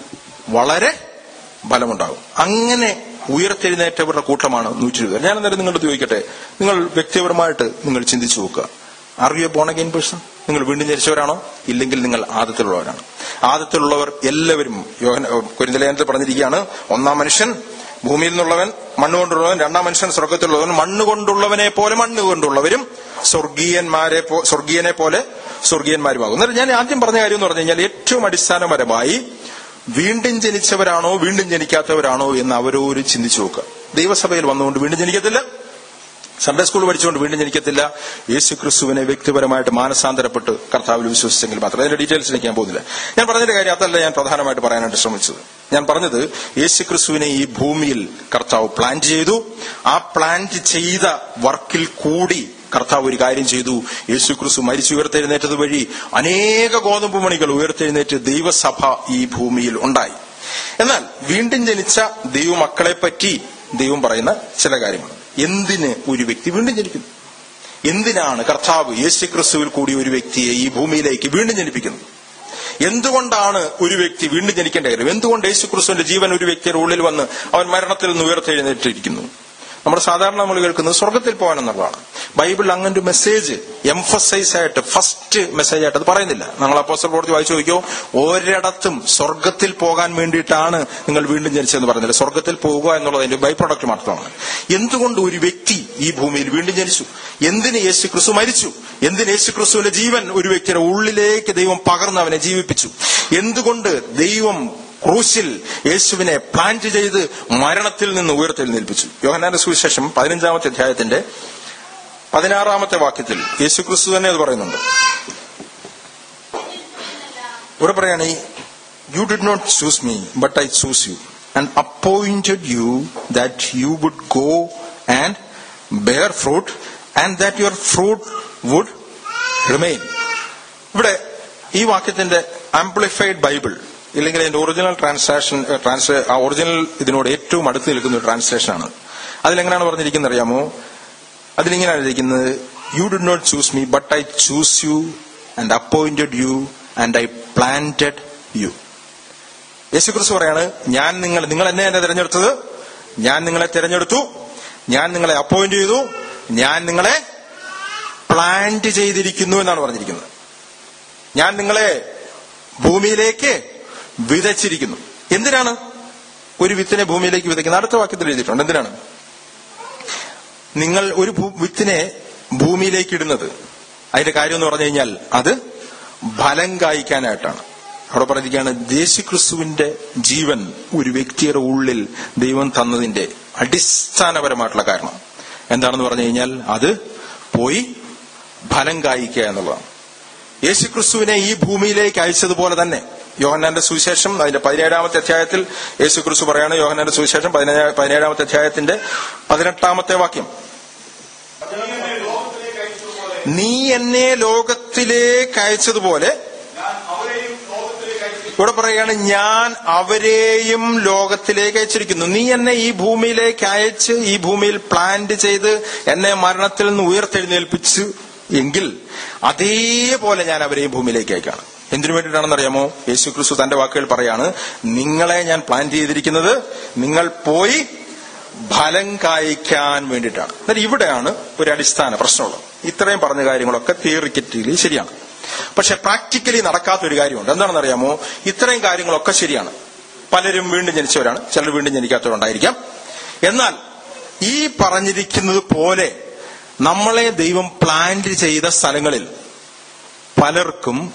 വളരെ ഫലമുണ്ടാകും അങ്ങനെ ഉയർത്തെഴുന്നേറ്റവരുടെ കൂട്ടമാണ് നൂറ്റി ഇരുപത് ഞാൻ അന്നേരം നിങ്ങളോട് ചോദിക്കട്ടെ നിങ്ങൾ വ്യക്തിപരമായിട്ട് നിങ്ങൾ ചിന്തിച്ചു നോക്കുക are you a born again person നിങ്ങൾ വീണ്ടും ജനിച്ചവരാണോ ഇല്ലെങ്കിൽ നിങ്ങൾ ആദത്തിലുള്ളവരാണ് ആദത്തിലുള്ളവർ എല്ലാവരും കുരിന്തലേനത്തിൽ പറഞ്ഞിരിക്കുകയാണ് ഒന്നാം മനുഷ്യൻ ഭൂമിയിൽ നിന്നുള്ളവൻ മണ്ണുകൊണ്ടുള്ളവൻ രണ്ടാം മനുഷ്യൻ സ്വർഗത്തിലുള്ളവൻ മണ്ണ് കൊണ്ടുള്ളവനെ പോലെ മണ്ണ് കൊണ്ടുള്ളവരും സ്വർഗീയന്മാരെ പോ- സ്വർഗീയനെ പോലെ സ്വർഗീയന്മാരുമാകും എന്നാൽ ഞാൻ ആദ്യം പറഞ്ഞ കാര്യം എന്ന് പറഞ്ഞു കഴിഞ്ഞാൽ ഏറ്റവും അടിസ്ഥാനപരമായി വീണ്ടും ജനിച്ചവരാണോ വീണ്ടും ജനിക്കാത്തവരാണോ എന്ന് അവരോര് ചിന്തിച്ചു നോക്കുക ദൈവസഭയിൽ വന്നുകൊണ്ട് വീണ്ടും ജനിക്കത്തില്ല സൺഡേ സ്കൂൾ പഠിച്ചുകൊണ്ട് വീണ്ടും ജനിക്കത്തില്ല യേശു ക്രിസ്തുവിനെ വ്യക്തിപരമായിട്ട് മാനസാന്തരപ്പെട്ട് കർത്താവിൽ വിശ്വസിച്ചെങ്കിൽ മാത്രം അതിന്റെ ഡീറ്റെയിൽസിലേക്ക് ഞാൻ പോകുന്നില്ല ഞാൻ പറഞ്ഞതിന്റെ കാര്യം അതല്ല ഞാൻ പ്രധാനമായിട്ട് പറയാനായിട്ട് ശ്രമിച്ചത് ഞാൻ പറഞ്ഞത് യേശു ക്രിസ്തുവിനെ ഈ ഭൂമിയിൽ കർത്താവ് പ്ലാൻ ചെയ്തു ആ പ്ലാൻ ചെയ്ത വർക്കിൽ കൂടി കർത്താവ് ഒരു കാര്യം ചെയ്തു യേശു ക്രിസ്തു മരിച്ചു ഉയർത്തെഴുന്നേറ്റത് വഴി അനേക ഗോതമ്പ് മണികൾ ഉയർത്തെഴുന്നേറ്റ് ദൈവസഭ ഈ ഭൂമിയിൽ ഉണ്ടായി എന്നാൽ വീണ്ടും ജനിച്ച ദൈവമക്കളെ പറ്റി ദൈവം പറയുന്ന ചില കാര്യങ്ങൾ എന്തിന് ഒരു വ്യക്തി വീണ്ടും ജനിക്കുന്നു എന്തിനാണ് കർത്താവ് യേശു ക്രിസ്തുവിൽ കൂടി ഒരു വ്യക്തിയെ ഈ ഭൂമിയിലേക്ക് വീണ്ടും ജനിപ്പിക്കുന്നത് എന്തുകൊണ്ടാണ് ഒരു വ്യക്തി വീണ്ടും ജനിക്കേണ്ട കാര്യം എന്തുകൊണ്ട് യേശു ക്രിസ്തുവിന്റെ ജീവൻ ഒരു വ്യക്തിയുടെ ഉള്ളിൽ വന്ന് അവൻ മരണത്തിൽ നിന്ന് ഉയർത്തെഴുന്നേറ്റിരിക്കുന്നു നമ്മൾ സാധാരണ നമ്മൾ കേൾക്കുന്നത് സ്വർഗത്തിൽ പോകാൻ എന്നുള്ളതാണ് ബൈബിൾ അങ്ങനെ ഒരു മെസ്സേജ് എംഫസൈസ് ആയിട്ട് ഫസ്റ്റ് മെസ്സേജ് ആയിട്ട് അത് പറയുന്നില്ല നമ്മൾ അപ്പോസ്റ്റൽ പ്രവൃത്തി വായിച്ചു നോക്കിയോ ഒരിടത്തും സ്വർഗത്തിൽ പോകാൻ വേണ്ടിയിട്ടാണ് നിങ്ങൾ വീണ്ടും ജനിച്ചതെന്ന് പറഞ്ഞില്ല സ്വർഗത്തിൽ പോകുക എന്നുള്ളത് അതിന്റെ ബൈ പ്രൊഡക്റ്റ് മാത്രമാണ് എന്തുകൊണ്ട് ഒരു വ്യക്തി ഈ ഭൂമിയിൽ വീണ്ടും ജനിച്ചു എന്തിന് യേശു ക്രിസ്തു മരിച്ചു എന്തിന് യേശു ക്രിസ്തുവിന്റെ ജീവൻ ഒരു വ്യക്തിയുടെ ഉള്ളിലേക്ക് ദൈവം പകർന്ന് അവനെ ജീവിപ്പിച്ചു എന്തുകൊണ്ട് ദൈവം ക്രൂശിൽ യേശുവിനെ പ്ലാന്റ് ചെയ്ത് മരണത്തിൽ നിന്ന് ഉയർത്തെഴുന്നേൽപ്പിച്ചു യോഹനാന്റെ സുവിശേഷം പതിനഞ്ചാമത്തെ അധ്യായത്തിന്റെ പതിനാറാമത്തെ വാക്യത്തിൽ യേശു ക്രിസ്തു തന്നെ അത് പറയുന്നുണ്ട് ഇവിടെ പറയാണ് you did not choose me but I choose you and appointed you that you would go and bear fruit and that your fruit would remain ഇവിടെ ഈ വാക്യത്തിന്റെ ആംപ്ലിഫൈഡ് ബൈബിൾ ഇല്ലെങ്കിൽ അതിന്റെ ഒറിജിനൽ ട്രാൻസ്ലേഷൻ ട്രാൻസ്ലേ ആ ഒറിജിനൽ ഇതിനോട് ഏറ്റവും അടുത്ത് നിൽക്കുന്ന ഒരു ട്രാൻസ്ലേഷൻ ആണ് അതിലെങ്ങനെയാണ് പറഞ്ഞിരിക്കുന്നത് അറിയാമോ അതിലിങ്ങനെയാണ് ഇരിക്കുന്നത് you did not choose me but I choose you and appointed you and I planted you യേശുക്രിസ്തു പറയാണ് ഞാൻ നിങ്ങൾ നിങ്ങൾ എന്നെ എന്നെ തിരഞ്ഞെടുത്തത് ഞാൻ നിങ്ങളെ തിരഞ്ഞെടുത്തു ഞാൻ നിങ്ങളെ അപ്പോയിന്റ് ചെയ്തു ഞാൻ നിങ്ങളെ പ്ലാന്റ് ചെയ്തിരിക്കുന്നു എന്നാണ് പറഞ്ഞിരിക്കുന്നത് ഞാൻ നിങ്ങളെ ഭൂമിയിലേക്ക് വിതച്ചിരിക്കുന്നു എന്തിനാണ് ഒരു വിത്തിനെ ഭൂമിയിലേക്ക് വിതയ്ക്കുന്നത് അടുത്ത വാക്യത്തിൽ എഴുതിയിട്ടുണ്ട് എന്തിനാണ് നിങ്ങൾ ഒരു ഭൂ- വിത്തിനെ ഭൂമിയിലേക്ക് ഇടുന്നത് അതിന്റെ കാര്യം എന്ന് പറഞ്ഞു കഴിഞ്ഞാൽ അത് ഫലം കായ്ക്കാനായിട്ടാണ് അവിടെ പറഞ്ഞിരിക്കുകയാണ് യേശുക്രിസ്തുവിന്റെ ജീവൻ ഒരു വ്യക്തിയുടെ ഉള്ളിൽ ദൈവം തന്നതിന്റെ അടിസ്ഥാനപരമായിട്ടുള്ള കാരണം എന്താണെന്ന് പറഞ്ഞു കഴിഞ്ഞാൽ അത് പോയി ഫലം കായ്ക്കുക എന്നുള്ളതാണ് യേശുക്രിസ്തുവിനെ ഈ ഭൂമിയിലേക്ക് അയച്ചതുപോലെ തന്നെ യോഹന്നാന്റെ സുവിശേഷം അതിന്റെ പതിനേഴാമത്തെ അധ്യായത്തിൽ യേശുക്രിസ്തു പറയാണ് യോഹന്നാന്റെ സുവിശേഷം പതിനേഴ് പതിനേഴാമത്തെ അധ്യായത്തിന്റെ പതിനെട്ടാമത്തെ വാക്യം നീ എന്നെ ലോകത്തിലേക്ക് അയച്ചതുപോലെ നീ എന്നെ ലോകത്തിലേക്ക് അയച്ചതുപോലെ ഞാൻ അവരെയും ലോകത്തിലേക്ക് അയച്ചു ഇവിടെ പറയാണ് ഞാൻ അവരെയും ലോകത്തിലേക്ക് അയച്ചിരിക്കുന്നു നീ എന്നെ ഈ ഭൂമിയിലേക്ക് അയച്ച് ഈ ഭൂമിയിൽ പ്ലാന്റ് ചെയ്ത് എന്നെ മരണത്തിൽ നിന്ന് ഉയർത്തെഴുന്നേൽപ്പിച്ചു എങ്കിൽ അതേപോലെ ഞാൻ അവരെയും ഭൂമിയിലേക്ക് അയക്കാണ് എന്തിനു വേണ്ടിയിട്ടാണെന്ന് അറിയാമോ യേശു ക്രിസ്തു തന്റെ വാക്കുകൾ പറയാണ് നിങ്ങളെ ഞാൻ പ്ലാൻ ചെയ്തിരിക്കുന്നത് നിങ്ങൾ പോയി ഫലം കായ്ക്കാൻ വേണ്ടിയിട്ടാണ് എന്നാൽ ഇവിടെയാണ് ഒരു അടിസ്ഥാന പ്രശ്നമുള്ളത് ഇത്രയും പറഞ്ഞ കാര്യങ്ങളൊക്കെ തിയറിക്കറ്റിലി ശരിയാണ് പക്ഷെ പ്രാക്ടിക്കലി നടക്കാത്ത ഒരു കാര്യമുണ്ട് എന്താണെന്ന് അറിയാമോ ഇത്രയും കാര്യങ്ങളൊക്കെ ശരിയാണ് പലരും വീണ്ടും ജനിച്ചവരാണ് ചിലർ വീണ്ടും ജനിക്കാത്തവരുണ്ടായിരിക്കാം എന്നാൽ ഈ പറഞ്ഞിരിക്കുന്നത് പോലെ നമ്മളെ ദൈവം പ്ലാന്റ് ചെയ്ത സ്ഥലങ്ങളിൽ പലർക്കും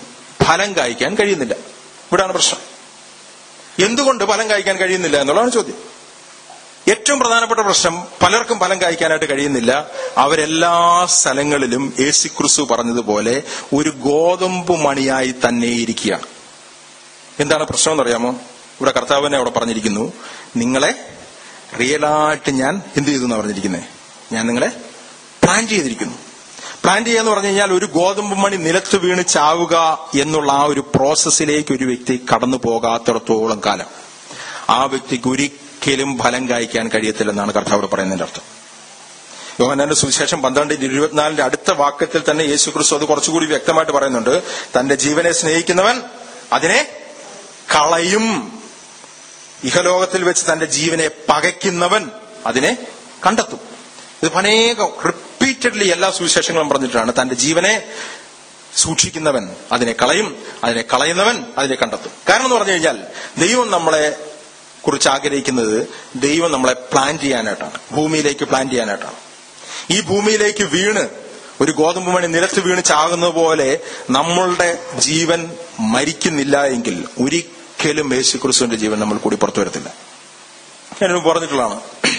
ഫലം കായ്ക്കാൻ കഴിയുന്നില്ല ഇവിടാണ് പ്രശ്നം എന്തുകൊണ്ട് ഫലം കായ്ക്കാൻ കഴിയുന്നില്ല എന്നുള്ളതാണ് ചോദ്യം ഏറ്റവും പ്രധാനപ്പെട്ട പ്രശ്നം പലർക്കും ഫലം കായ്ക്കാനായിട്ട് കഴിയുന്നില്ല അവരെല്ലാ സ്ഥലങ്ങളിലും യേശു ക്രിസ്തു പറഞ്ഞതുപോലെ ഒരു ഗോതമ്പ് മണിയായി തന്നെ ഇരിക്കുകയാണ് എന്താണ് പ്രശ്നം എന്നറിയാമോ ഇവിടെ കർത്താവിനെ അവിടെ പറഞ്ഞിരിക്കുന്നു നിങ്ങളെ റിയലായിട്ട് ഞാൻ എന്ത് ചെയ്തു എന്നാ പറഞ്ഞിരിക്കുന്നത് ഞാൻ നിങ്ങളെ പ്ലാൻ ചെയ്തിരിക്കുന്നു പ്ലാൻ ചെയ്യാന്ന് പറഞ്ഞു കഴിഞ്ഞാൽ ഒരു ഗോതമ്പ് മണി നിലത്ത് വീണ് ചാവുക എന്നുള്ള ആ ഒരു പ്രോസസ്സിലേക്ക് ഒരു വ്യക്തി കടന്നു പോകാത്തിടത്തോളം കാലം ആ വ്യക്തിക്ക് ഒരിക്കലും ഫലം കായ്ക്കാൻ കഴിയത്തില്ലെന്നാണ് കർത്താവ് പറയുന്നതിന്റെ അർത്ഥം യോഹന്നാന്റെ സുവിശേഷം പന്ത്രണ്ടിന്റെ ഇരുപത്തിനാലിന്റെ അടുത്ത വാക്യത്തിൽ തന്നെ യേശു ക്രിസ്തു അത് കുറച്ചുകൂടി വ്യക്തമായിട്ട് പറയുന്നുണ്ട് തന്റെ ജീവനെ സ്നേഹിക്കുന്നവൻ അതിനെ കളയും ഇഹലോകത്തിൽ വെച്ച് തന്റെ ജീവനെ പകയ്ക്കുന്നവൻ അതിനെ കണ്ടെത്തും ഇത് അനേകം റിപ്പീറ്റഡ്ലി എല്ലാ സുവിശേഷങ്ങളും പറഞ്ഞിട്ടാണ് തന്റെ ജീവനെ സൂക്ഷിക്കുന്നവൻ അതിനെ കളയും അതിനെ കളയുന്നവൻ അതിനെ കണ്ടെത്തും കാരണം എന്ന് പറഞ്ഞു കഴിഞ്ഞാൽ ദൈവം നമ്മളെ കുറിച്ച് ആഗ്രഹിക്കുന്നത് ദൈവം നമ്മളെ പ്ലാൻ ചെയ്യാനായിട്ടാണ് ഭൂമിയിലേക്ക് പ്ലാൻ ചെയ്യാനായിട്ടാണ് ഈ ഭൂമിയിലേക്ക് വീണ് ഒരു ഗോതമ്പ് മണി നിലത്ത് വീണ് ചാകുന്നത് പോലെ നമ്മളുടെ ജീവൻ മരിക്കുന്നില്ല എങ്കിൽ ഒരിക്കലും യേശുക്രിസ്തുവിന്റെ ജീവൻ നമ്മൾ കൂടി പുറത്തു വരത്തില്ല ഞാനിത് പറഞ്ഞിട്ടുള്ളതാണ്